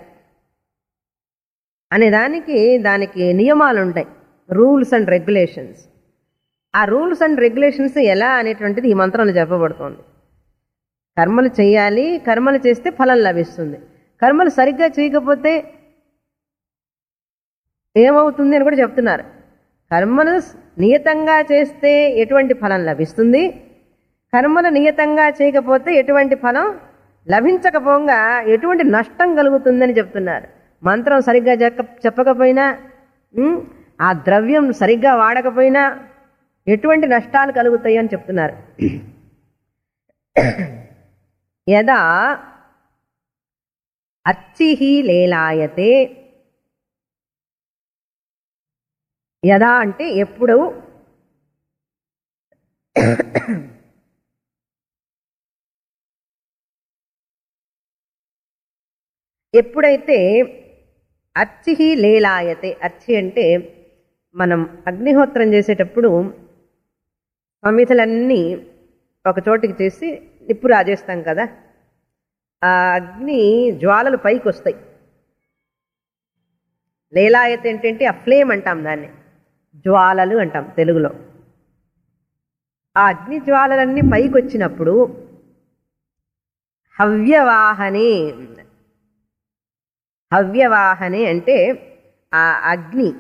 అనే దానికి దానికి నియమాలు ఉంటాయి రూల్స్ అండ్ రెగ్యులేషన్స్ ఆ రూల్స్ అండ్ రెగ్యులేషన్స్ ఎలా అనేటువంటిది ఈ మంత్రంలో చెప్పబడుతోంది కర్మలు చేయాలి కర్మలు చేస్తే ఫలం లభిస్తుంది కర్మలు సరిగ్గా చేయకపోతే ఏమవుతుంది అని కూడా చెప్తున్నారు కర్మలు నియతంగా చేస్తే ఎటువంటి ఫలం లభిస్తుంది కర్మలు నియతంగా చేయకపోతే ఎటువంటి ఫలం లభించకపోగా ఎటువంటి నష్టం కలుగుతుందని చెప్తున్నారు మంత్రం సరిగ్గా చెప్ప చెప్పకపోయినా ఉమ్, ఆ ద్రవ్యం సరిగ్గా వాడకపోయినా ఎటువంటి నష్టాలు కలుగుతాయి అని చెప్తున్నారు యదా అర్చిహి లేలాయతే యదా అంటే ఎప్పుడు ఎప్పుడైతే అర్చిహి లేలాయతే అర్చి అంటే మనం అగ్నిహోత్రం చేసేటప్పుడు సమిధలన్నీ ఒక చోటికి చేసి నిప్పు రాజేస్తాం కదా ఆ అగ్ని జ్వాలలు పైకి వస్తాయి లేలాయత ఏంటంటే ఆ ఫ్లేమ్ అంటాం దాన్ని జ్వాలలు అంటాం తెలుగులో ఆ అగ్ని జ్వాలలన్నీ పైకి వచ్చినప్పుడు హవ్యవాహనే హవ్యవాహనే అంటే ఆ అగ్ని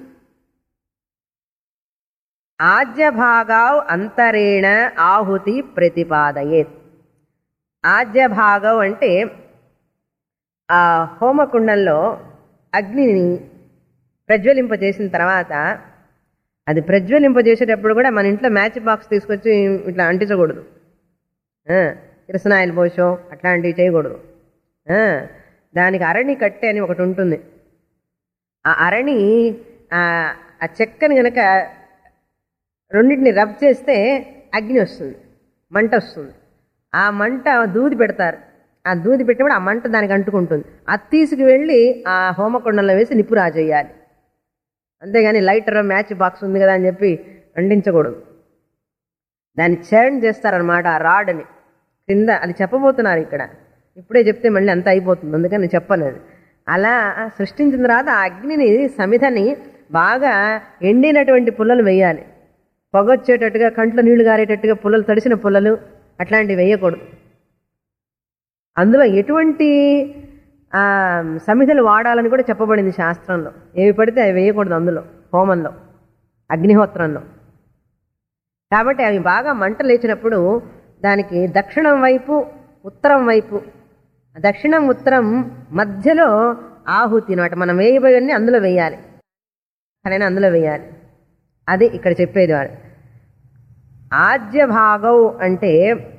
ఆజ్యభాగావ్ అంతరేణ ఆహుతి ప్రతిపాదయేత్ ఆజ్యభాగం అంటే ఆ హోమకుండంలో అగ్నిని ప్రజ్వలింపజేసిన తర్వాత అది ప్రజ్వలింపజేసేటప్పుడు కూడా మన ఇంట్లో మ్యాచ్ బాక్స్ తీసుకొచ్చి ఇట్లా అంటించకూడదు ఆ, కిరసనాయిల్ పోసో అట్లాంటివి చేయకూడదు ఆ, దానికి అరణి కట్టె అని ఒకటి ఉంటుంది ఆ అరణి ఆ ఆ చెక్కని గనక రెండింటిని రబ్ చేస్తే అగ్ని వస్తుంది మంట వస్తుంది ఆ మంట దూది పెడతారు ఆ దూది పెట్టినప్పుడు ఆ మంట దానికి అంటుకుంటుంది అది తీసుకువెళ్ళి ఆ హోమకొండంలో వేసి నిప్పు రాజేయాలి అంతేగాని లైటర్ మ్యాచ్ బాక్స్ ఉంది కదా అని చెప్పి అంటించకూడదు దాన్ని చర్న్ చేస్తారనమాట ఆ రాడ్ని కింద అది చెప్పబోతున్నారు ఇక్కడ ఇప్పుడే చెప్తే మళ్ళీ అంత అయిపోతుంది అందుకని నేను చెప్పలేదు అలా సృష్టించిన తర్వాత ఆ అగ్నిని సమిధని బాగా ఎండినటువంటి పుల్లలు వేయాలి పొగొచ్చేటట్టుగా కంట్లో నీళ్లు గారేటట్టుగా పుల్లలు తడిసిన పుల్లలు అట్లాంటివి వేయకూడదు అందులో ఎటువంటి ఆ, సమిధలు వాడాలని కూడా చెప్పబడింది శాస్త్రంలో ఏవి పడితే అవి వేయకూడదు అందులో హోమంలో అగ్నిహోత్రంలో కాబట్టి అవి బాగా మంట లేచినప్పుడు దానికి దక్షిణం వైపు ఉత్తరం వైపు దక్షిణం ఉత్తరం మధ్యలో ఆహుతి అనమాట మనం వేయబోయన్నీ అందులో వేయాలి కానీ అందులో వేయాలి అది ఇక్కడ చెప్పేది వాడు ఆద్య భాగం అంటే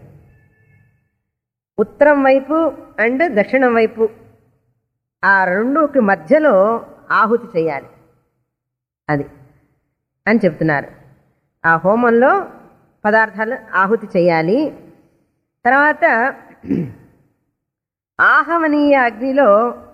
ఉత్తరం వైపు అండ్ దక్షిణం వైపు ఆ రెండుకి మధ్యలో ఆహుతి చేయాలి అది అని చెప్తున్నారు ఆ హోమంలో పదార్థాలు ఆహుతి చేయాలి తర్వాత ఆహవనీయ అగ్నిలో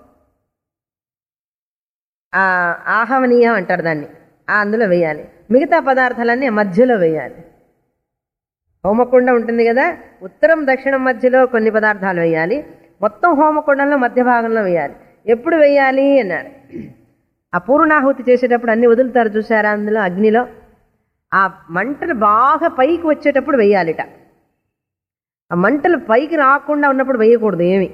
ఆ ఆహవనీయం అంటారు దాన్ని ఆ అందులో వేయాలి మిగతా పదార్థాలన్నీ మధ్యలో వేయాలి హోమకుండ ఉంటుంది కదా ఉత్తరం దక్షిణం మధ్యలో కొన్ని పదార్థాలు వేయాలి మొత్తం హోమకుండంలో మధ్య భాగంలో వేయాలి ఎప్పుడు వేయాలి అన్నారు ఆ పూర్ణాహుతి చేసేటప్పుడు అన్ని వదులుతారు చూసారా అందులో అగ్నిలో ఆ మంటలు బాగా పైకి వచ్చేటప్పుడు వేయాలిట ఆ మంటలు పైకి రాకుండా ఉన్నప్పుడు వేయకూడదు ఏమి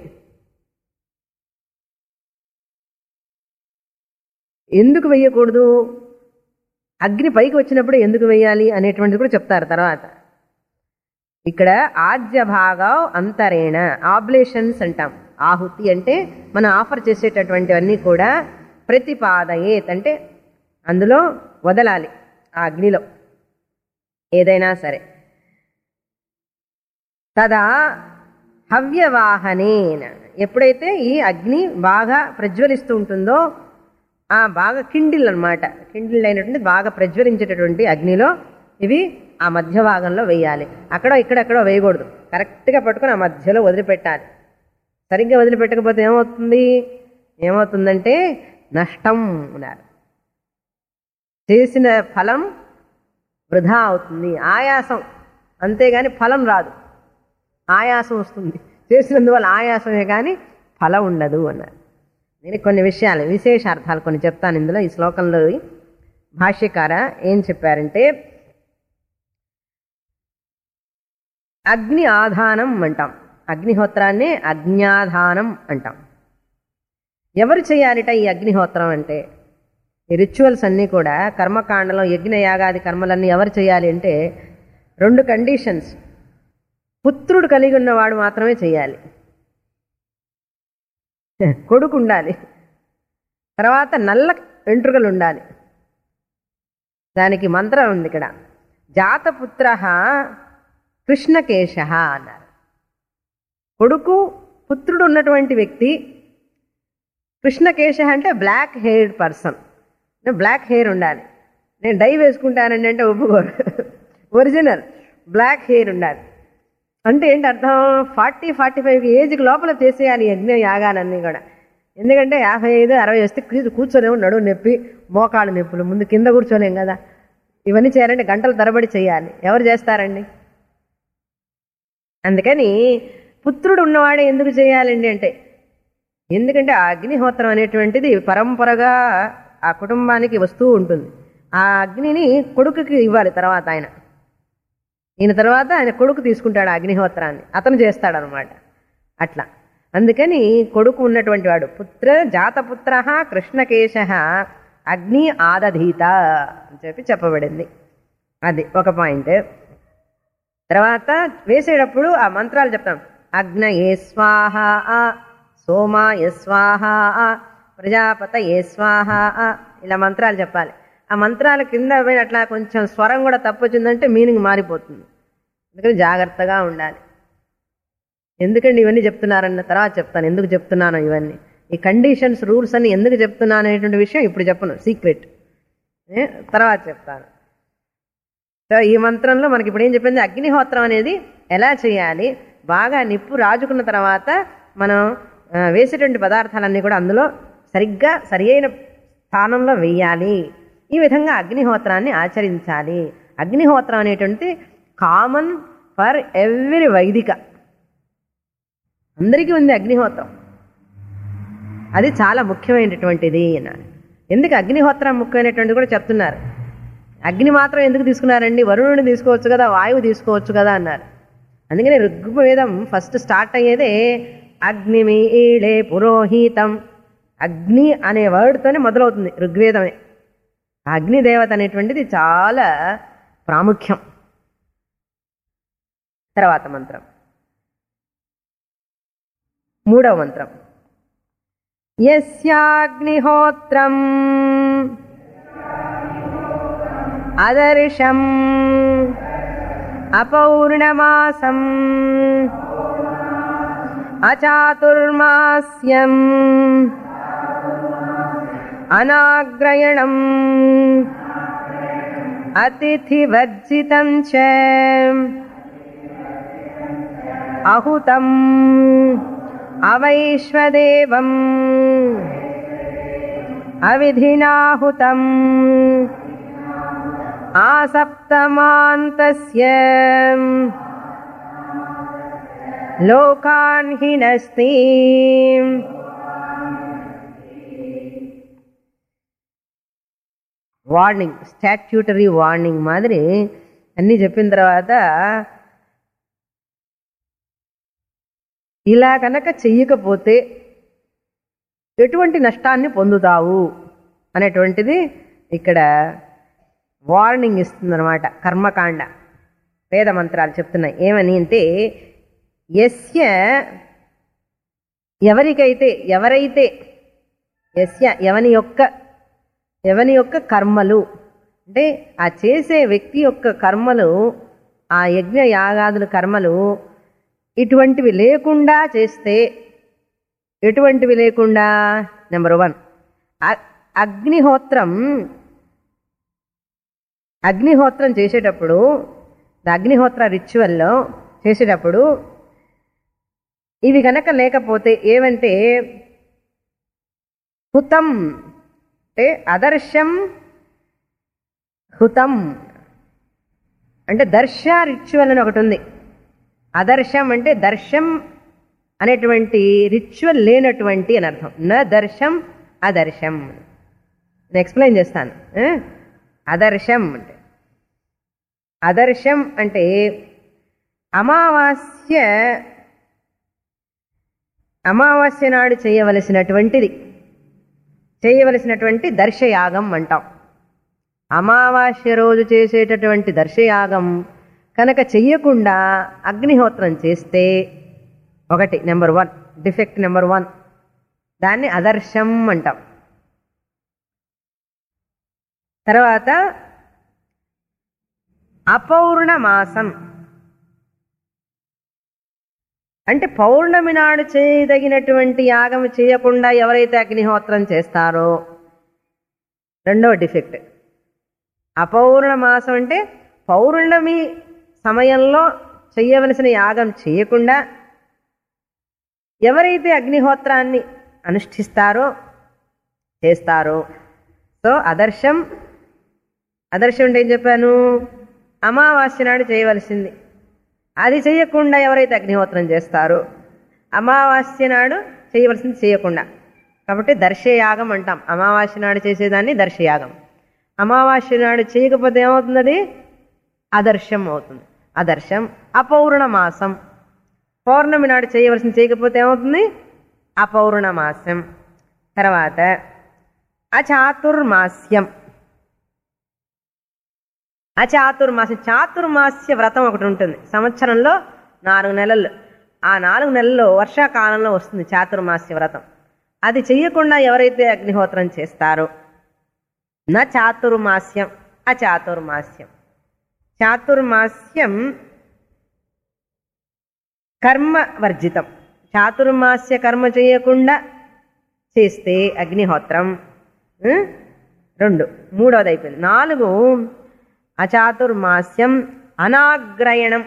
ఎందుకు వేయకూడదు అగ్ని పైకి వచ్చినప్పుడు ఎందుకు వేయాలి అనేటువంటిది కూడా చెప్తారు తర్వాత ఇక్కడ ఆద్య భాగం అంతరేణ ఆబ్లేషన్స్ అంటాం ఆహుతి అంటే మనం ఆఫర్ చేసేటటువంటివన్నీ కూడా ప్రతిపాదయేత్ అంటే అందులో వదలాలి ఆ అగ్నిలో ఏదైనా సరే తదా హవ్యవాహనేన ఎప్పుడైతే ఈ అగ్ని బాగా ప్రజ్వలిస్తూ ఉంటుందో ఆ బాగా కిండిల్ అనమాట కిండిల్ అయినటువంటి బాగా ప్రజ్వలించేటటువంటి అగ్నిలో ఇవి ఆ మధ్య భాగంలో వేయాలి అక్కడ ఇక్కడెక్కడో వేయకూడదు కరెక్ట్గా పట్టుకొని ఆ మధ్యలో వదిలిపెట్టాలి సరిగ్గా వదిలిపెట్టకపోతే ఏమవుతుంది ఏమవుతుందంటే నష్టం అన్నారు చేసిన ఫలం వృధా అవుతుంది ఆయాసం అంతేగాని ఫలం రాదు ఆయాసం వస్తుంది చేసినందువల్ల ఆయాసమే కానీ ఫలం ఉండదు అన్నారు నేను కొన్ని విషయాలు విశేష అర్థాలు కొన్ని చెప్తాను ఇందులో ఈ శ్లోకంలో భాష్యకార ఏం చెప్పారంటే అగ్ని ఆధానం అంటాం అగ్నిహోత్రాన్నే అజ్ఞాధానం అంటాం ఎవరు చేయాలిట ఈ అగ్నిహోత్రం అంటే ఈ రిచువల్స్ అన్నీ కూడా కర్మకాండలో యజ్ఞ యాగాది కర్మలన్నీ ఎవరు చేయాలి అంటే రెండు కండిషన్స్ పుత్రుడు కలిగి ఉన్నవాడు మాత్రమే చేయాలి కొడుకు ఉండాలి తర్వాత నల్ల వెంట్రుకలు ఉండాలి దానికి మంత్రం ఉంది ఇక్కడ జాతపుత్ర కృష్ణకేశ అన్నారు కొడుకు పుత్రుడు ఉన్నటువంటి వ్యక్తి కృష్ణకేశ అంటే black hair person black hair ఉండాలి నేను డై వేసుకుంటానండి అంటే ఒప్పుకోరు ఒరిజినల్ బ్లాక్ హెయిర్ ఉండాలి అంటే ఏంటి అర్థం ఫార్టీ ఫార్టీ ఫైవ్ ఏజ్కి లోపల చేసేయాలి యజ్ఞ యాగాలన్నీ కూడా ఎందుకంటే యాభై ఐదు అరవై వస్తే కూర్చో- కూర్చోలేము నడువు నొప్పి మోకాళ్ళు నొప్పులు ముందు కింద కూర్చోలేం కదా ఇవన్నీ చేయాలంటే గంటల తరబడి చేయాలి ఎవరు చేస్తారండి అందుకని పుత్రుడు ఉన్నవాడే ఎందుకు చేయాలండి అంటే ఎందుకంటే ఆ అగ్నిహోత్రం అనేటువంటిది పరంపరగా ఆ కుటుంబానికి వస్తూ ఉంటుంది ఆ అగ్నిని కొడుకుకి ఇవ్వాలి తర్వాత ఆయన ఈయన తర్వాత ఆయన కొడుకు తీసుకుంటాడు ఆ అగ్నిహోత్రాన్ని అతను చేస్తాడనమాట అట్లా అందుకని కొడుకు ఉన్నటువంటి వాడు పుత్ర జాతపుత్ర కృష్ణకేశ అగ్ని ఆదధీత అని చెప్పి చెప్పబడింది అది ఒక పాయింట్ తర్వాత వేసేటప్పుడు ఆ మంత్రాలు చెప్తాం అగ్నయే స్వాహ సోమాయ స్వాహ ప్రజాపత ఏ స్వాహ ఇలా మంత్రాలు చెప్పాలి ఆ మంత్రాల కింద పోయిన అట్లా కొంచెం స్వరం కూడా తప్పు వచ్చిందంటే మీనింగ్ మారిపోతుంది అందుకని జాగ్రత్తగా ఉండాలి ఎందుకండి ఇవన్నీ చెప్తున్నారన్న తర్వాత చెప్తాను ఎందుకు చెప్తున్నాను ఇవన్నీ ఈ కండిషన్స్ రూల్స్ అన్ని ఎందుకు చెప్తున్నాను అనేటువంటి విషయం ఇప్పుడు చెప్పను సీక్రెట్ తర్వాత చెప్తాను సో ఈ మంత్రంలో మనకి ఇప్పుడు ఏం చెప్పింది అగ్నిహోత్రం అనేది ఎలా చేయాలి బాగా నిప్పు రాజుకున్న తర్వాత మనం ఆ, వేసేటువంటి పదార్థాలన్నీ కూడా అందులో సరిగ్గా సరి అయిన స్థానంలో వేయాలి ఈ విధంగా అగ్నిహోత్రాన్ని ఆచరించాలి అగ్నిహోత్రం అనేటువంటి కామన్ ఫర్ ఎవ్రీ వైదిక అందరికీ ఉంది అగ్నిహోత్రం అది చాలా ముఖ్యమైనటువంటిది అన్నారు ఎందుకు అగ్నిహోత్రం ముఖ్యమైనటువంటి కూడా చెప్తున్నారు అగ్ని మాత్రం ఎందుకు తీసుకున్నారండి వరుణుని తీసుకోవచ్చు కదా వాయువు తీసుకోవచ్చు కదా అన్నారు అందుకని ఋగ్వేదం ఫస్ట్ స్టార్ట్ అయ్యేదే అగ్నిమి ఈళే పురోహితం అగ్ని అనే వర్డ్తోనే మొదలవుతుంది ఋగ్వేదమే ఆ అగ్నిదేవత అనేటువంటిది చాలా ప్రాముఖ్యం తర్వాత మంత్రం మూడవ మంత్రం యస్యాగ్నిహోత్రం అదర్శం అపౌర్ణమాసం అచాతుర్మాస్యం అనాగ్రయణం అతిథివర్జితం చ అహుతం అవైశ్వదేవం అవిధినాహుతం ఆసప్తమాంతస్య లోకాన్ హినస్తి వార్నింగ్ స్టాట్యూటరీ వార్నింగ్ మాదిరి అన్నీ చెప్పిన తర్వాత ఇలా కనుక చెయ్యకపోతే ఎటువంటి నష్టాన్ని పొందుతావు అనేటువంటిది ఇక్కడ వార్నింగ్ ఇస్తుందన్నమాట కర్మకాండ వేద మంత్రాలు చెప్తున్నాయి ఏమని అంటే ఎస్య ఎవరికైతే ఎవరైతే ఎస్య ఎవని యొక్క ఎవని యొక్క కర్మలు అంటే ఆ చేసే వ్యక్తి యొక్క కర్మలు ఆ యజ్ఞ యాగాదుల కర్మలు ఇటువంటివి లేకుండా చేస్తే ఎటువంటివి లేకుండా నెంబర్ వన్ అ- అగ్నిహోత్రం అగ్నిహోత్రం చేసేటప్పుడు ద అగ్నిహోత్ర రిచువల్లో చేసేటప్పుడు ఇవి కనుక లేకపోతే ఏమంటే హుతం అంటే అదర్శం హుతం అంటే దర్శ రిచువల్ అని ఒకటి ఉంది అదర్శం అంటే దర్శం అనేటువంటి రిచువల్ లేనటువంటి అని అర్థం న దర్శం అదర్శం నేను ఎక్స్ప్లెయిన్ చేస్తాను ఏ? అదర్శం అంటే అదర్శం అంటే అమావాస్య అమావాస్య నాడు చేయవలసినటువంటిది చేయవలసినటువంటి దర్శయాగం అంటాం అమావాస్య రోజు చేసేటటువంటి దర్శయాగం కనుక చెయ్యకుండా అగ్నిహోత్రం చేస్తే ఒకటి number one defect number one దాన్ని అదర్శం అంటాం తర్వాత అపౌర్ణ మాసం అంటే పౌర్ణమి నాడు చేయదగినటువంటి యాగం చేయకుండా ఎవరైతే అగ్నిహోత్రం చేస్తారో రెండవ డిఫెక్ట్ అపౌర్ణ మాసం అంటే పౌర్ణమి సమయంలో చేయవలసిన యాగం చేయకుండా ఎవరైతే అగ్నిహోత్రాన్ని అనుష్ఠిస్తారో చేస్తారో సో అదర్శం అదర్శం అంటే ఏం చెప్పాను అమావాస్య నాడు చేయవలసింది అది చేయకుండా ఎవరైతే అగ్నిహోత్రం చేస్తారో అమావాస్య నాడు చేయవలసింది చేయకుండా కాబట్టి దర్శయాగం అంటాం అమావాస్య నాడు చేసేదాన్ని దర్శయాగం అమావాస్య నాడు చేయకపోతే ఏమవుతుంది అది అదర్శం అవుతుంది అదర్శం అపౌర్ణ మాసం పౌర్ణమి నాడు చేయవలసింది చేయకపోతే ఏమవుతుంది అపౌర్ణ మాసం తర్వాత అచాతుర్మాస్యం అచాతుర్మాస్యం చాతుర్మాస్య వ్రతం ఒకటి ఉంటుంది సంవత్సరంలో నాలుగు నెలలు ఆ నాలుగు నెలల్లో వర్షాకాలంలో వస్తుంది చాతుర్మాస్య వ్రతం అది చెయ్యకుండా ఎవరైతే అగ్నిహోత్రం చేస్తారో నా చాతుర్మాస్యం అచాతుర్మాస్యం చాతుర్మాస్యం కర్మ వర్జితం చాతుర్మాస్య కర్మ చేయకుండా చేస్తే అగ్నిహోత్రం ఉం? రెండు మూడవది అయిపోయింది నాలుగు అచాతుర్మాస్యం అనాగ్రయణం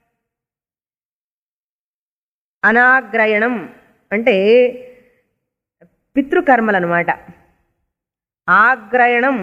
అనాగ్రయణం అంటే పితృకర్మలు అనమాట ఆగ్రయణం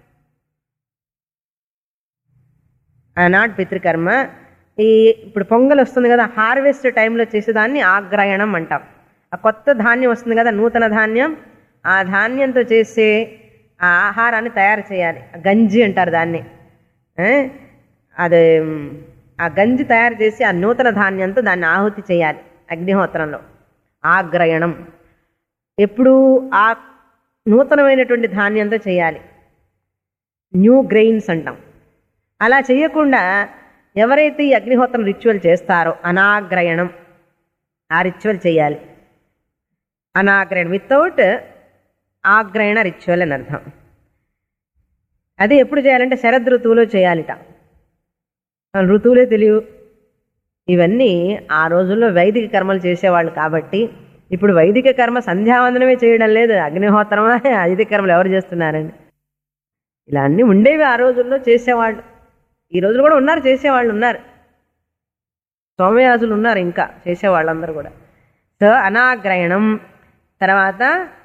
నాట్ పితృకర్మ ఈ ఇప్పుడు పొంగల్ వస్తుంది కదా హార్వెస్ట్ టైంలో చేసేదాన్ని ఆగ్రయణం అంటాం ఆ కొత్త ధాన్యం వస్తుంది కదా నూతన ధాన్యం ఆ ధాన్యంతో చేసే ఆ ఆహారాన్ని తయారు చేయాలి గంజి అంటారు దాన్ని ఏ? అది మ్, ఆ గంజి తయారు చేసి ఆ నూతన ధాన్యంతో దాన్ని ఆహుతి చేయాలి అగ్నిహోత్రంలో ఆగ్రయణం ఎప్పుడు ఆ నూతనమైనటువంటి ధాన్యంతో చేయాలి న్యూ గ్రెయిన్స్ అంటాం అలా చేయకుండా ఎవరైతే ఈ అగ్నిహోత్రం రిచువల్ చేస్తారో అనాగ్రయణం ఆ రిచువల్ చేయాలి అనాగ్రయణం వితౌట్ ఆగ్రయణ రిచువల్ అని అర్థం అది ఎప్పుడు చేయాలంటే శరద్ ఋతువులో చేయాలిట ఆ ఋతువులే తెలియవు ఇవన్నీ ఆ రోజుల్లో వైదిక కర్మలు చేసేవాళ్ళు కాబట్టి ఇప్పుడు వైదిక కర్మ సంధ్యావందనమే చేయడం లేదు అగ్నిహోత్రమా వైదిక కర్మలు ఎవరు చేస్తున్నారండి ఇలా అన్నీ ఉండేవి ఆ రోజుల్లో చేసేవాళ్ళు ఈ రోజులు కూడా ఉన్నారు చేసేవాళ్ళు ఉన్నారు సోమయాజులు ఉన్నారు ఇంకా చేసేవాళ్ళందరూ కూడా సో అనాగ్రయణం తర్వాత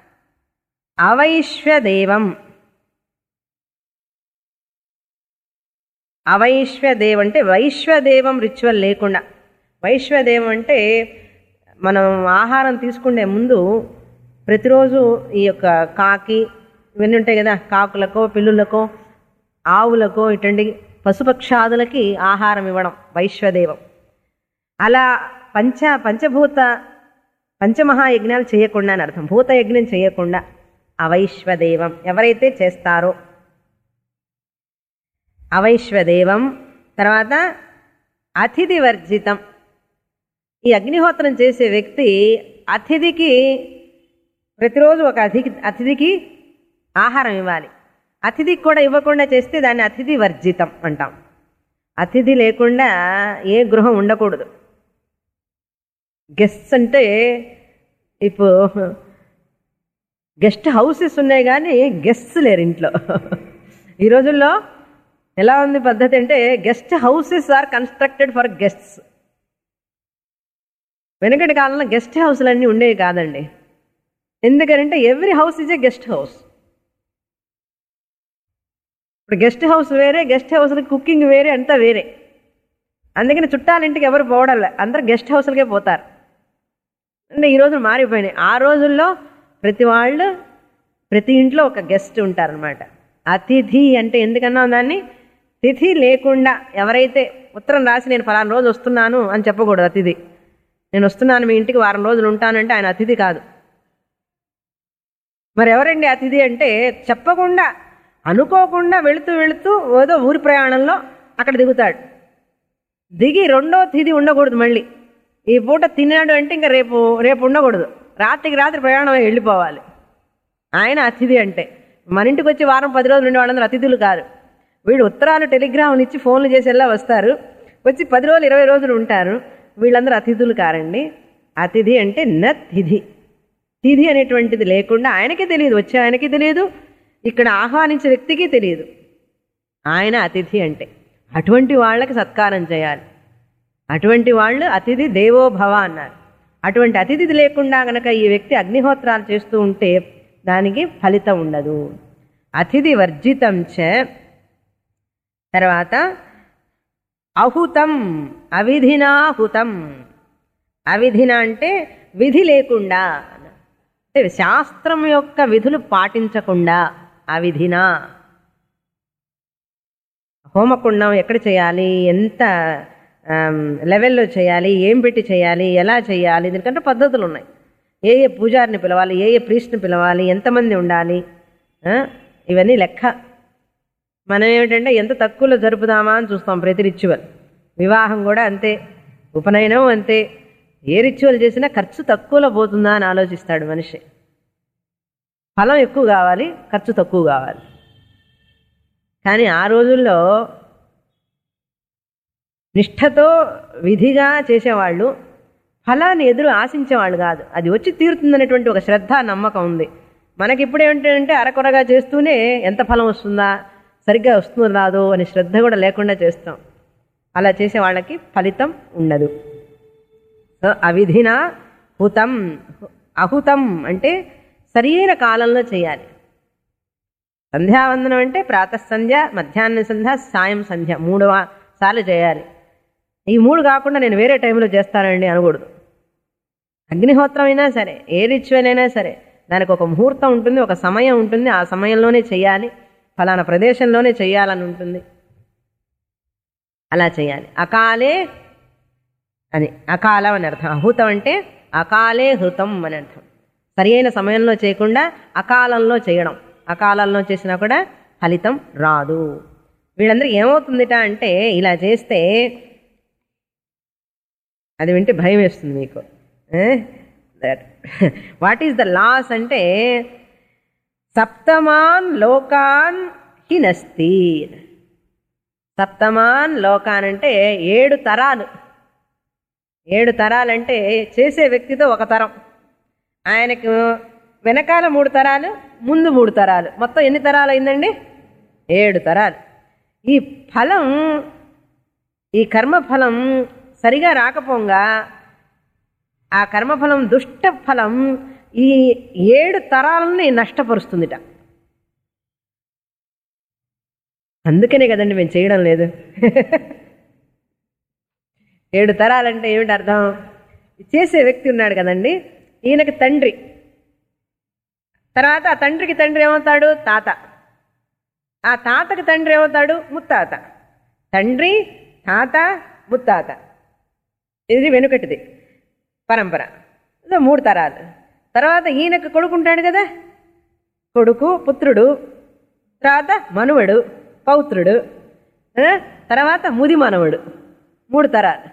అవైశ్వదేవం అవైశ్వదేవం అంటే వైశ్వదేవం రిచువల్ లేకుండా వైశ్వదేవం అంటే మనం ఆహారం తీసుకునే ముందు ప్రతిరోజు ఈ యొక్క కాకి ఇవన్నీ ఉంటాయి కదా కాకులకో పిల్లులకో ఆవులకో ఇటువంటి పశుపక్షాదులకి ఆహారం ఇవ్వడం వైశ్వదేవం అలా పంచ పంచభూత పంచమహాయజ్ఞాలు చేయకుండా అని అర్థం భూతయజ్ఞం చేయకుండా అవైశ్వదేవం ఎవరైతే చేస్తారో అవైశ్వదేవం తర్వాత అతిథి వర్జితం ఈ అగ్నిహోత్రం చేసే వ్యక్తి అతిథికి ప్రతిరోజు ఒక అతిథి అతిథికి ఆహారం ఇవ్వాలి అతిథికి కూడా ఇవ్వకుండా చేస్తే దాన్ని అతిథి వర్జితం అంటాం అతిథి లేకుండా ఏ గృహం ఉండకూడదు గెస్ట్స్ అంటే ఇప్పుడు గెస్ట్ హౌసెస్ ఉన్నాయి కానీ గెస్ట్స్ లేరు ఇంట్లో ఈ రోజుల్లో ఎలా ఉంది పద్ధతి అంటే guest houses are constructed for guests వెనకటి కాలంలో గెస్ట్ హౌస్లు అన్నీ ఉండేవి కాదండి ఎందుకంటే every house is a guest house ఇప్పుడు గెస్ట్ హౌస్ వేరే గెస్ట్ హౌస్కి కుకింగ్ వేరే అంతా వేరే అందుకని చుట్టాలింటికి ఎవరు పోవడాలి అందరు గెస్ట్ హౌస్లకే పోతారు అంటే ఈ రోజు మారిపోయినాయి ఆ రోజుల్లో ప్రతి వాళ్ళు ప్రతి ఇంట్లో ఒక గెస్ట్ ఉంటారనమాట అతిథి అంటే ఎందుకన్నా దాన్ని తిథి లేకుండా ఎవరైతే ఉత్తరం రాసి నేను ఫలానా రోజు వస్తున్నాను అని చెప్పకూడదు అతిథి నేను వస్తున్నాను మీ ఇంటికి వారం రోజులు ఉంటానంటే ఆయన అతిథి కాదు మరి ఎవరండి అతిథి అంటే చెప్పకుండా అనుకోకుండా వెళుతూ వెళుతూ ఏదో ఊరి ప్రయాణంలో అక్కడ దిగుతాడు దిగి రెండో తిథి ఉండకూడదు మళ్ళీ ఈ పూట తిన్నాడు అంటే ఇంకా రేపు రేపు ఉండకూడదు రాత్రికి రాత్రి ప్రయాణం అయి వెళ్ళిపోవాలి ఆయన అతిథి అంటే మన ఇంటికి వచ్చి వారం పది రోజులు ఉండే వాళ్ళందరూ అతిథులు కాదు వీళ్ళు ఉత్తరాలు టెలిగ్రాములు ఇచ్చి ఫోన్లు చేసేలా వస్తారు వచ్చి పది రోజులు ఇరవై రోజులు ఉంటారు వీళ్ళందరూ అతిథులు కారండి అతిథి అంటే న తిథి తిథి అనేటువంటిది లేకుండా ఆయనకే తెలియదు వచ్చే ఆయనకి తెలియదు ఇక్కడ ఆహ్వానించే వ్యక్తికి తెలియదు ఆయన అతిథి అంటే అటువంటి వాళ్ళకి సత్కారం చేయాలి అటువంటి వాళ్ళు అతిథి దేవోభవ అన్నారు అటువంటి అతిథి లేకుండా గనక ఈ వ్యక్తి అగ్నిహోత్రాలు చేస్తూ ఉంటే దానికి ఫలితం ఉండదు అతిథి వర్జితం చ తర్వాత అహుతం అవిధినాహుతం అవిధిన అంటే విధి లేకుండా అంటే శాస్త్రం యొక్క విధులు పాటించకుండా అవిధిన హోమకుండం ఎక్కడ చేయాలి ఎంత ఆమ్, లెవెల్లో చేయాలి ఏం పెట్టి చేయాలి ఎలా చేయాలి దీనికంటే పద్ధతులు ఉన్నాయి ఏ ఏ పూజారిని పిలవాలి ఏ ఏ ప్రీస్ట్ని పిలవాలి ఎంతమంది ఉండాలి ఆ, ఇవన్నీ లెక్క మనం ఏమిటంటే ఎంత తక్కువలో జరుపుదామా అని చూస్తాం ప్రతి రిచువల్ వివాహం కూడా అంతే ఉపనయనం అంతే ఏ రిచువల్ చేసినా ఖర్చు తక్కువలో పోతుందా అని ఆలోచిస్తాడు మనిషి ఫలం ఎక్కువ కావాలి ఖర్చు తక్కువ కావాలి కానీ ఆ రోజుల్లో నిష్ఠతో విధిగా చేసేవాళ్ళు ఫలాన్ని ఎదురు ఆశించేవాళ్ళు కాదు అది వచ్చి తీరుతుందనేటువంటి ఒక శ్రద్ధ నమ్మకం ఉంది మనకి ఇప్పుడు ఏమిటంటే అరకొరగా చేస్తూనే ఎంత ఫలం వస్తుందా సరిగ్గా వస్తుందో రాదో అని శ్రద్ధ కూడా లేకుండా చేస్తాం అలా చేసే వాళ్ళకి ఫలితం ఉండదు సో అవిధిన హుతం అహుతం అంటే సరైన కాలంలో చేయాలి సంధ్యావందనం అంటే ప్రాతః సంధ్య మధ్యాహ్న సంధ్య సాయం సంధ్య మూడు వా- సార్లు చేయాలి ఈ మూడు కాకుండా నేను వేరే టైంలో చేస్తానండి అనకూడదు అగ్నిహోత్రం అయినా సరే ఏ రిచువల్ అయినా సరే దానికి ఒక ముహూర్తం ఉంటుంది ఒక సమయం ఉంటుంది ఆ సమయంలోనే చేయాలి ఫలానా ప్రదేశంలోనే చేయాలని ఉంటుంది అలా చేయాలి అకాలే అని అకాలం అని అర్థం అహూతం అంటే అకాలే హృతం అని అర్థం సరి అయిన సమయంలో చేయకుండా అకాలంలో చేయడం అకాలంలో చేసినా కూడా ఫలితం రాదు వీళ్ళందరికీ ఏమవుతుందిట అంటే ఇలా చేస్తే అది వింటే భయం వేస్తుంది మీకు వాట్ ఈస్ ద లాస్ అంటే సప్తమాన్ లోకాన్ హినస్తి సప్తమాన్ లోకాన్ అంటే ఏడు తరాలు ఏడు తరాలంటే చేసే వ్యక్తితో ఒక తరం ఆయనకు వెనకాల మూడు తరాలు ముందు మూడు తరాలు మొత్తం ఎన్ని తరాలు అయిందండి ఏడు తరాలు ఈ ఫలం ఈ కర్మఫలం సరిగా రాకపోగా ఆ కర్మఫలం దుష్ట ఫలం ఈ ఏడు తరాలని నష్టపరుస్తుందిట అందుకనే కదండి మేము చేయడం లేదు ఏడు తరాలంటే ఏమిటి అర్థం చేసే వ్యక్తి ఉన్నాడు కదండి ఈయనకి తండ్రి తర్వాత ఆ తండ్రికి తండ్రి ఏమవుతాడు తాత ఆ తాతకి తండ్రి ఏమవుతాడు ముత్తాత తండ్రి తాత ముత్తాత ఇది వెనుకటిది పరంపర ఇదో మూడు తరాలు తర్వాత ఈయనకు కొడుకు ఉంటాడు కదా కొడుకు పుత్రుడు తర్వాత మనువడు పౌత్రుడు ఆ, తర్వాత ముది మనవడు మూడు తరాలు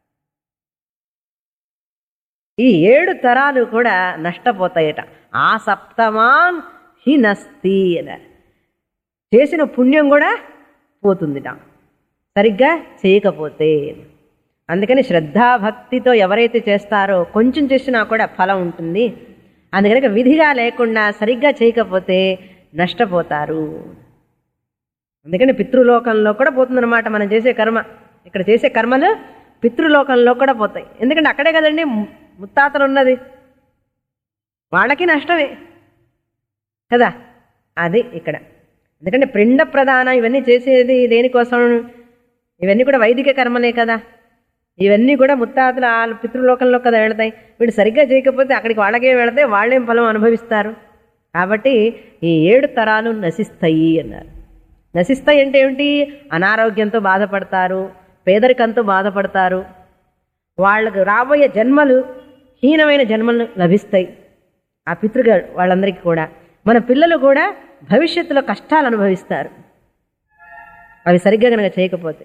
ఈ ఏడు తరాలు కూడా నష్టపోతాయట ఆ సప్తమాన్ హినస్తి అన్నారు చేసిన పుణ్యం కూడా పోతుందిట సరిగ్గా చేయకపోతే అందుకని శ్రద్ధాభక్తితో ఎవరైతే చేస్తారో కొంచెం చేసినా కూడా ఫలం ఉంటుంది అందుకని విధిగా లేకుండా సరిగ్గా చేయకపోతే నష్టపోతారు అందుకని పితృలోకంలో కూడా పోతుందన్నమాట మనం చేసే కర్మ ఇక్కడ చేసే కర్మలు పితృలోకంలో కూడా పోతాయి ఎందుకంటే అక్కడే కదండి ము- ముత్తాతలు ఉన్నది వాళ్ళకి నష్టమే కదా అది ఇక్కడ ఎందుకంటే పిండ ప్రధానం ఇవన్నీ చేసేది దేనికోసం ఇవన్నీ కూడా వైదిక కర్మలే కదా ఇవన్నీ కూడా ముత్తాతలు వాళ్ళ పితృలోకంలో కదా వెళతాయి వీడు సరిగ్గా చేయకపోతే అక్కడికి వాళ్ళకే వెళతాయి వాళ్ళేం ఫలం అనుభవిస్తారు కాబట్టి ఈ ఏడు తరాలు నశిస్తాయి అన్నారు నశిస్తాయి అంటే ఏమిటి అనారోగ్యంతో బాధపడతారు పేదరికంతో బాధపడతారు వాళ్ళకు రాబోయే జన్మలు హీనమైన జన్మలు లభిస్తాయి ఆ పితృగ వాళ్ళందరికీ కూడా మన పిల్లలు కూడా భవిష్యత్తులో కష్టాలు అనుభవిస్తారు అవి సరిగ్గా కనుక చేయకపోతే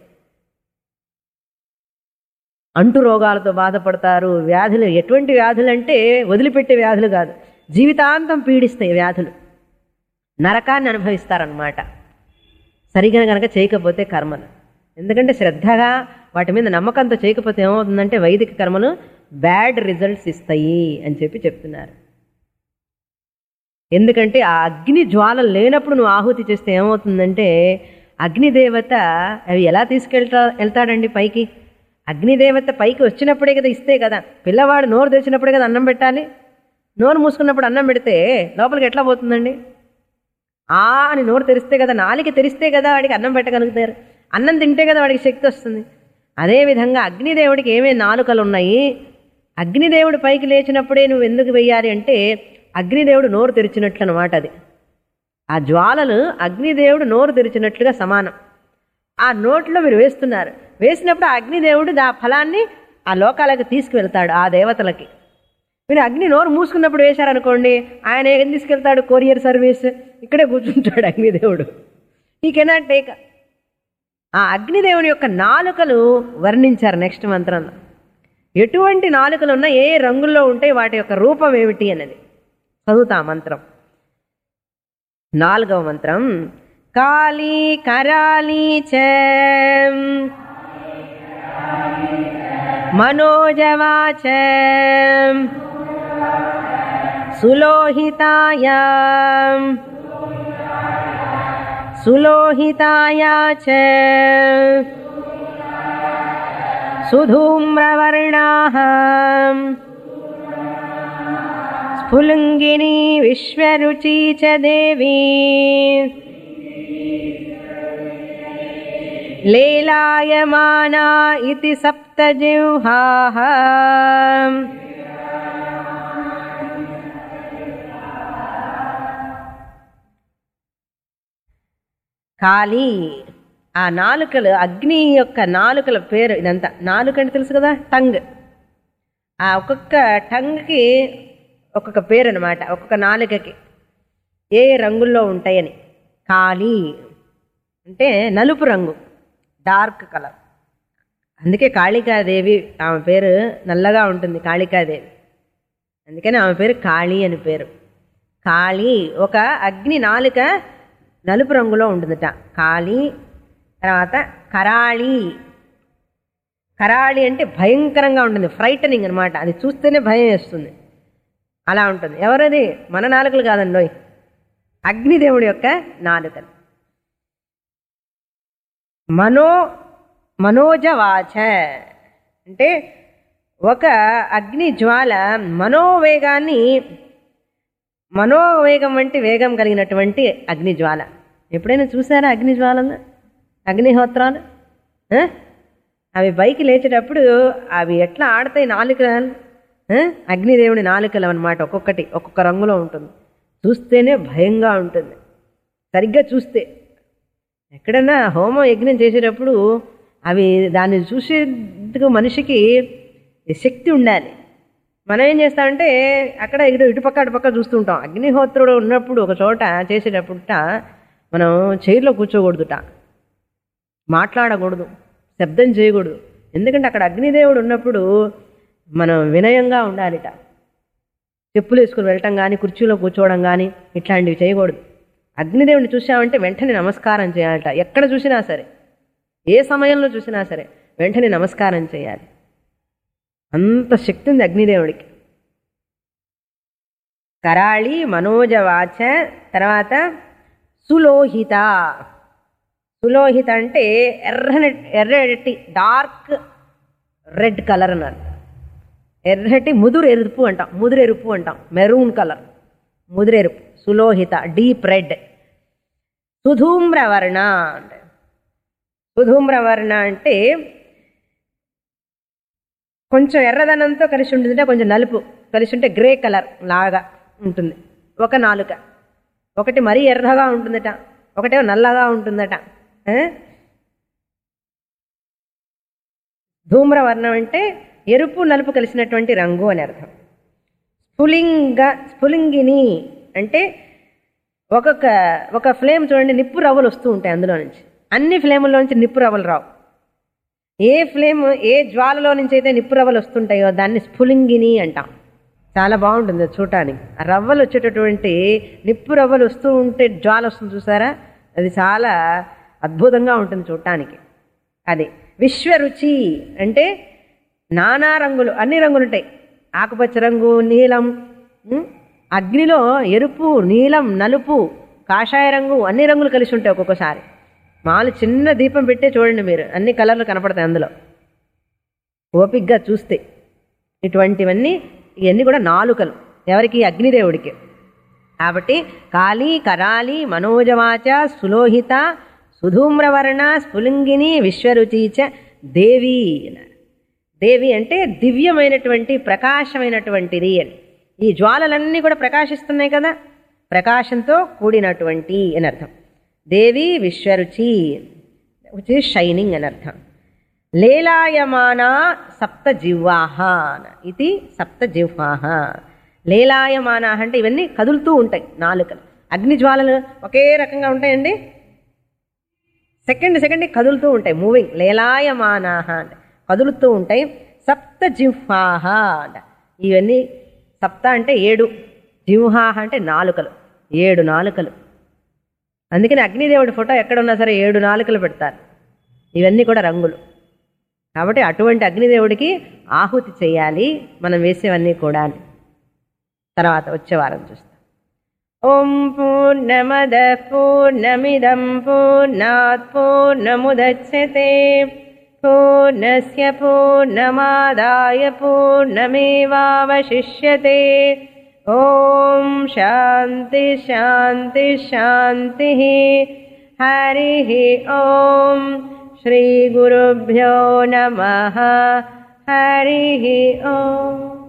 అంటు రోగాలతో బాధపడతారు వ్యాధులు ఎటువంటి వ్యాధులు అంటే వదిలిపెట్టే వ్యాధులు కాదు జీవితాంతం పీడిస్తాయి వ్యాధులు నరకాన్ని అనుభవిస్తారనమాట సరిగా కనుక చేయకపోతే కర్మలు ఎందుకంటే శ్రద్ధగా వాటి మీద నమ్మకంతో చేయకపోతే ఏమవుతుందంటే వైదిక కర్మలు బ్యాడ్ రిజల్ట్స్ ఇస్తాయి అని చెప్పి చెప్తున్నారు ఎందుకంటే ఆ అగ్ని జ్వాలలు లేనప్పుడు నువ్వు ఆహుతి చేస్తే ఏమవుతుందంటే అగ్నిదేవత అవి ఎలా తీసుకెళ్తా వెళ్తాడండి పైకి అగ్నిదేవత పైకి వచ్చినప్పుడే కదా ఇస్తే కదా పిల్లవాడు నోరు తెరిచినప్పుడే కదా అన్నం పెట్టాలి నోరు మూసుకున్నప్పుడు అన్నం పెడితే లోపలికి ఎట్లా పోతుందండి ఆ అని నోరు తెరిస్తే కదా నాలిక తెరిస్తే కదా వాడికి అన్నం పెట్టగలుగుతారు అన్నం తింటే కదా వాడికి శక్తి వస్తుంది అదేవిధంగా అగ్నిదేవుడికి ఏమేమి నాలుకలు ఉన్నాయి అగ్నిదేవుడు పైకి లేచినప్పుడే నువ్వు ఎందుకు వెయ్యాలి అంటే అగ్నిదేవుడు నోరు తెరిచినట్లు అనమాట అది ఆ జ్వాలలు అగ్నిదేవుడు నోరు తెరిచినట్లుగా సమానం ఆ నోట్లో మీరు వేస్తున్నారు వేసినప్పుడు ఆ అగ్నిదేవుడు ఆ ఫలాన్ని ఆ లోకాలకు తీసుకువెళ్తాడు ఆ దేవతలకి మీరు అగ్ని నోరు మూసుకున్నప్పుడు వేశారనుకోండి ఆయన ఏం తీసుకెళ్తాడు కొరియర్ సర్వీస్ ఇక్కడే కూర్చుంటాడు అగ్నిదేవుడు ఈ కెనాట్ టేక్ ఆ అగ్నిదేవుని యొక్క నాలుకలు వర్ణించారు నెక్స్ట్ మంత్రంలో ఎటువంటి నాలుకలు ఉన్నా ఏ రంగుల్లో ఉంటే వాటి యొక్క రూపం ఏమిటి అన్నది చదువుతా మంత్రం నాలుగవ మంత్రం కాళీ కరాళీ చ మనోజవాచ సులోహితాయా సులోహితాయా చ సుధూమ్రవర్ణాః స్ఫులింగిని విశ్వరుచి చ దేవీ లీలాయమానా ఇతి సప్తజిహ్వాః కాళీ ఆ నాలుకలు అగ్ని యొక్క నాలుకల పేరు ఇదంతా నాలుక అంటే తెలుసు కదా టంగ్ ఆ ఒక్కొక్క టంగ్కి ఒక్కొక్క పేరు అనమాట ఒక్కొక్క నాలుకకి ఏ రంగుల్లో ఉంటాయని కాళీ అంటే నలుపు రంగు డార్క్ కలర్ అందుకే కాళికాదేవి ఆమె పేరు నల్లగా ఉంటుంది కాళికాదేవి అందుకని ఆమె పేరు కాళీ అని పేరు కాళీ ఒక అగ్ని నాలుక నలుపు రంగులో ఉంటుందట కాళీ తర్వాత కరాళి కరాళి అంటే భయంకరంగా ఉంటుంది ఫ్రైటనింగ్ అనమాట అది చూస్తేనే భయం వేస్తుంది అలా ఉంటుంది ఎవరది మన నాలుకలు కాదండి అగ్నిదేవుడి యొక్క నాలుకలు మనో మనోజవాచ అంటే ఒక అగ్ని జ్వాల మనోవేగాన్ని మనోవేగం వంటి వేగం కలిగినటువంటి అగ్ని జ్వాల ఎప్పుడైనా చూసారా అగ్ని జ్వాలను అగ్నిహోత్రాలు ఆ? అవి పైకి లేచేటప్పుడు అవి ఎట్లా ఆడతాయి నాలుకలు ఆ? అగ్నిదేవుడి నాలుకలు అనమాట ఒక్కొక్కటి ఒక్కొక్క రంగులో ఉంటుంది చూస్తేనే భయంగా ఉంటుంది సరిగ్గా చూస్తే ఎక్కడన్నా హోమం యజ్ఞం చేసేటప్పుడు అవి దాన్ని చూసేందుకు మనిషికి శక్తి ఉండాలి మనం ఏం చేస్తామంటే అక్కడ ఇటు ఇటుపక్క అటుపక్క చూస్తూ ఉంటాం అగ్నిహోత్రుడు ఉన్నప్పుడు ఒక చోట చేసేటప్పుడుట మనం చైర్లో కూర్చోకూడదుట మాట్లాడకూడదు శబ్దం చేయకూడదు ఎందుకంటే అక్కడ అగ్నిదేవుడు ఉన్నప్పుడు మనం వినయంగా ఉండాలిట చెప్పులు వేసుకుని వెళ్ళటం కానీ కుర్చీలో కూర్చోవడం కానీ ఇట్లాంటివి చేయకూడదు అగ్నిదేవుని చూసామంటే వెంటనే నమస్కారం చేయాలట ఎక్కడ చూసినా సరే ఏ సమయంలో చూసినా సరే వెంటనే నమస్కారం చేయాలి అంత శక్తి ఉంది అగ్నిదేవుడికి కరాళి మనోజవాచ తర్వాత సులోహిత సులోహిత అంటే ఎర్రని ఎర్రటి డార్క్ రెడ్ కలర్ అన్నారు ఎర్రటి ముదురు ఎరుపు అంటాం ముదురు ఎరుపు అంటాం మెరూన్ కలర్ ముదురు ఎరుపు సులోహిత డీప్ రెడ్ సుధూమ్రవర్ణ అంటే సుధూమ్రవర్ణ అంటే కొంచెం ఎర్రదనంతో కలిసి ఉంటుందంటే కొంచెం నలుపు కలిసి ఉంటే గ్రే కలర్ లాగా ఉంటుంది ఒక నాలుక ఒకటి మరీ ఎర్రగా ఉంటుందట ఒకటేమో నల్లగా ఉంటుందట ఆ? ధూమ్రవర్ణం అంటే ఎరుపు నలుపు కలిసినటువంటి రంగు అని అర్థం స్ఫులింగ స్ఫులింగిని అంటే ఒక్కొక్క ఒక ఫ్లేమ్ చూడండి నిప్పు రవ్వలు వస్తూ ఉంటాయి అందులో నుంచి అన్ని ఫ్లేముల్లో నుంచి నిప్పు రవ్వలు రావు ఏ ఫ్లేమ్ ఏ జ్వాలలో నుంచి అయితే నిప్పు రవ్వలు వస్తుంటాయో దాన్ని స్ఫులింగిని అంటాం చాలా బాగుంటుంది అది చూడటానికి ఆ రవ్వలు వచ్చేటటువంటి నిప్పు రవ్వలు వస్తూ ఉంటే జ్వాల వస్తుంది చూసారా అది చాలా అద్భుతంగా ఉంటుంది చూడటానికి అది విశ్వరుచి అంటే నానా రంగులు అన్ని రంగులు ఉంటాయి ఆకుపచ్చ రంగు నీలం ఉమ్, అగ్నిలో ఎరుపు నీలం నలుపు కాషాయ రంగు అన్ని రంగులు కలిసి ఉంటాయి ఒక్కొక్కసారి మాలు చిన్న దీపం పెట్టే చూడండి మీరు అన్ని కలర్లు కనపడతాయి అందులో ఓపిగ్గా చూస్తే ఇటువంటివన్నీ ఇవన్నీ కూడా నాలుకలు ఎవరికి అగ్నిదేవుడికి కాబట్టి కాళీ కరాలి మనోజవాచ సులోహిత సుధూమ్రవర్ణ స్ఫులింగిని విశ్వరుచీచ దేవి అన్నారు దేవి అంటే దివ్యమైనటువంటి ప్రకాశమైనటువంటిది అని ఈ జ్వాలలన్నీ కూడా ప్రకాశిస్తున్నాయి కదా ప్రకాశంతో కూడినటువంటి అని అర్థం దేవి విశ్వరుచి విచ్ ఈజ్ షైనింగ్ అని అర్థం లేలాయమానా సప్త జిహ్వాహ ఇది సప్త జిహ్వాహ లేలాయమానా అంటే ఇవన్నీ కదులుతూ ఉంటాయి నాలుకలు అగ్ని జ్వాలలు ఒకే రకంగా ఉంటాయండి సెకండ్ సెకండ్ కదులుతూ ఉంటాయి మూవింగ్ లేలాయమానాహ అంటే కదులుతూ ఉంటాయి సప్త జిహ్వాహ అంట ఇవన్నీ సప్త అంటే ఏడు జిహ్వాహ అంటే నాలుకలు ఏడు నాలుకలు అందుకని అగ్నిదేవుడి ఫోటో ఎక్కడున్నా సరే ఏడు నాలుకలు పెడతారు ఇవన్నీ కూడా రంగులు కాబట్టి అటువంటి అగ్నిదేవుడికి ఆహుతి చేయాలి మనం వేసేవన్నీ కూడా అని. తర్వాత వచ్చే వారం చూస్తాం ఓం పూర్ణమద పూర్ణమిదం పూర్ణాత్ పూర్ణముదచ్యతే పూర్ణస్య పూర్ణమాదాయ పూర్ణమేవావశిష్యతే ఓం శాంతి శాంతి శాంతి హరి ఓం శ్రీ గురుభ్యో నమ హరి ఓం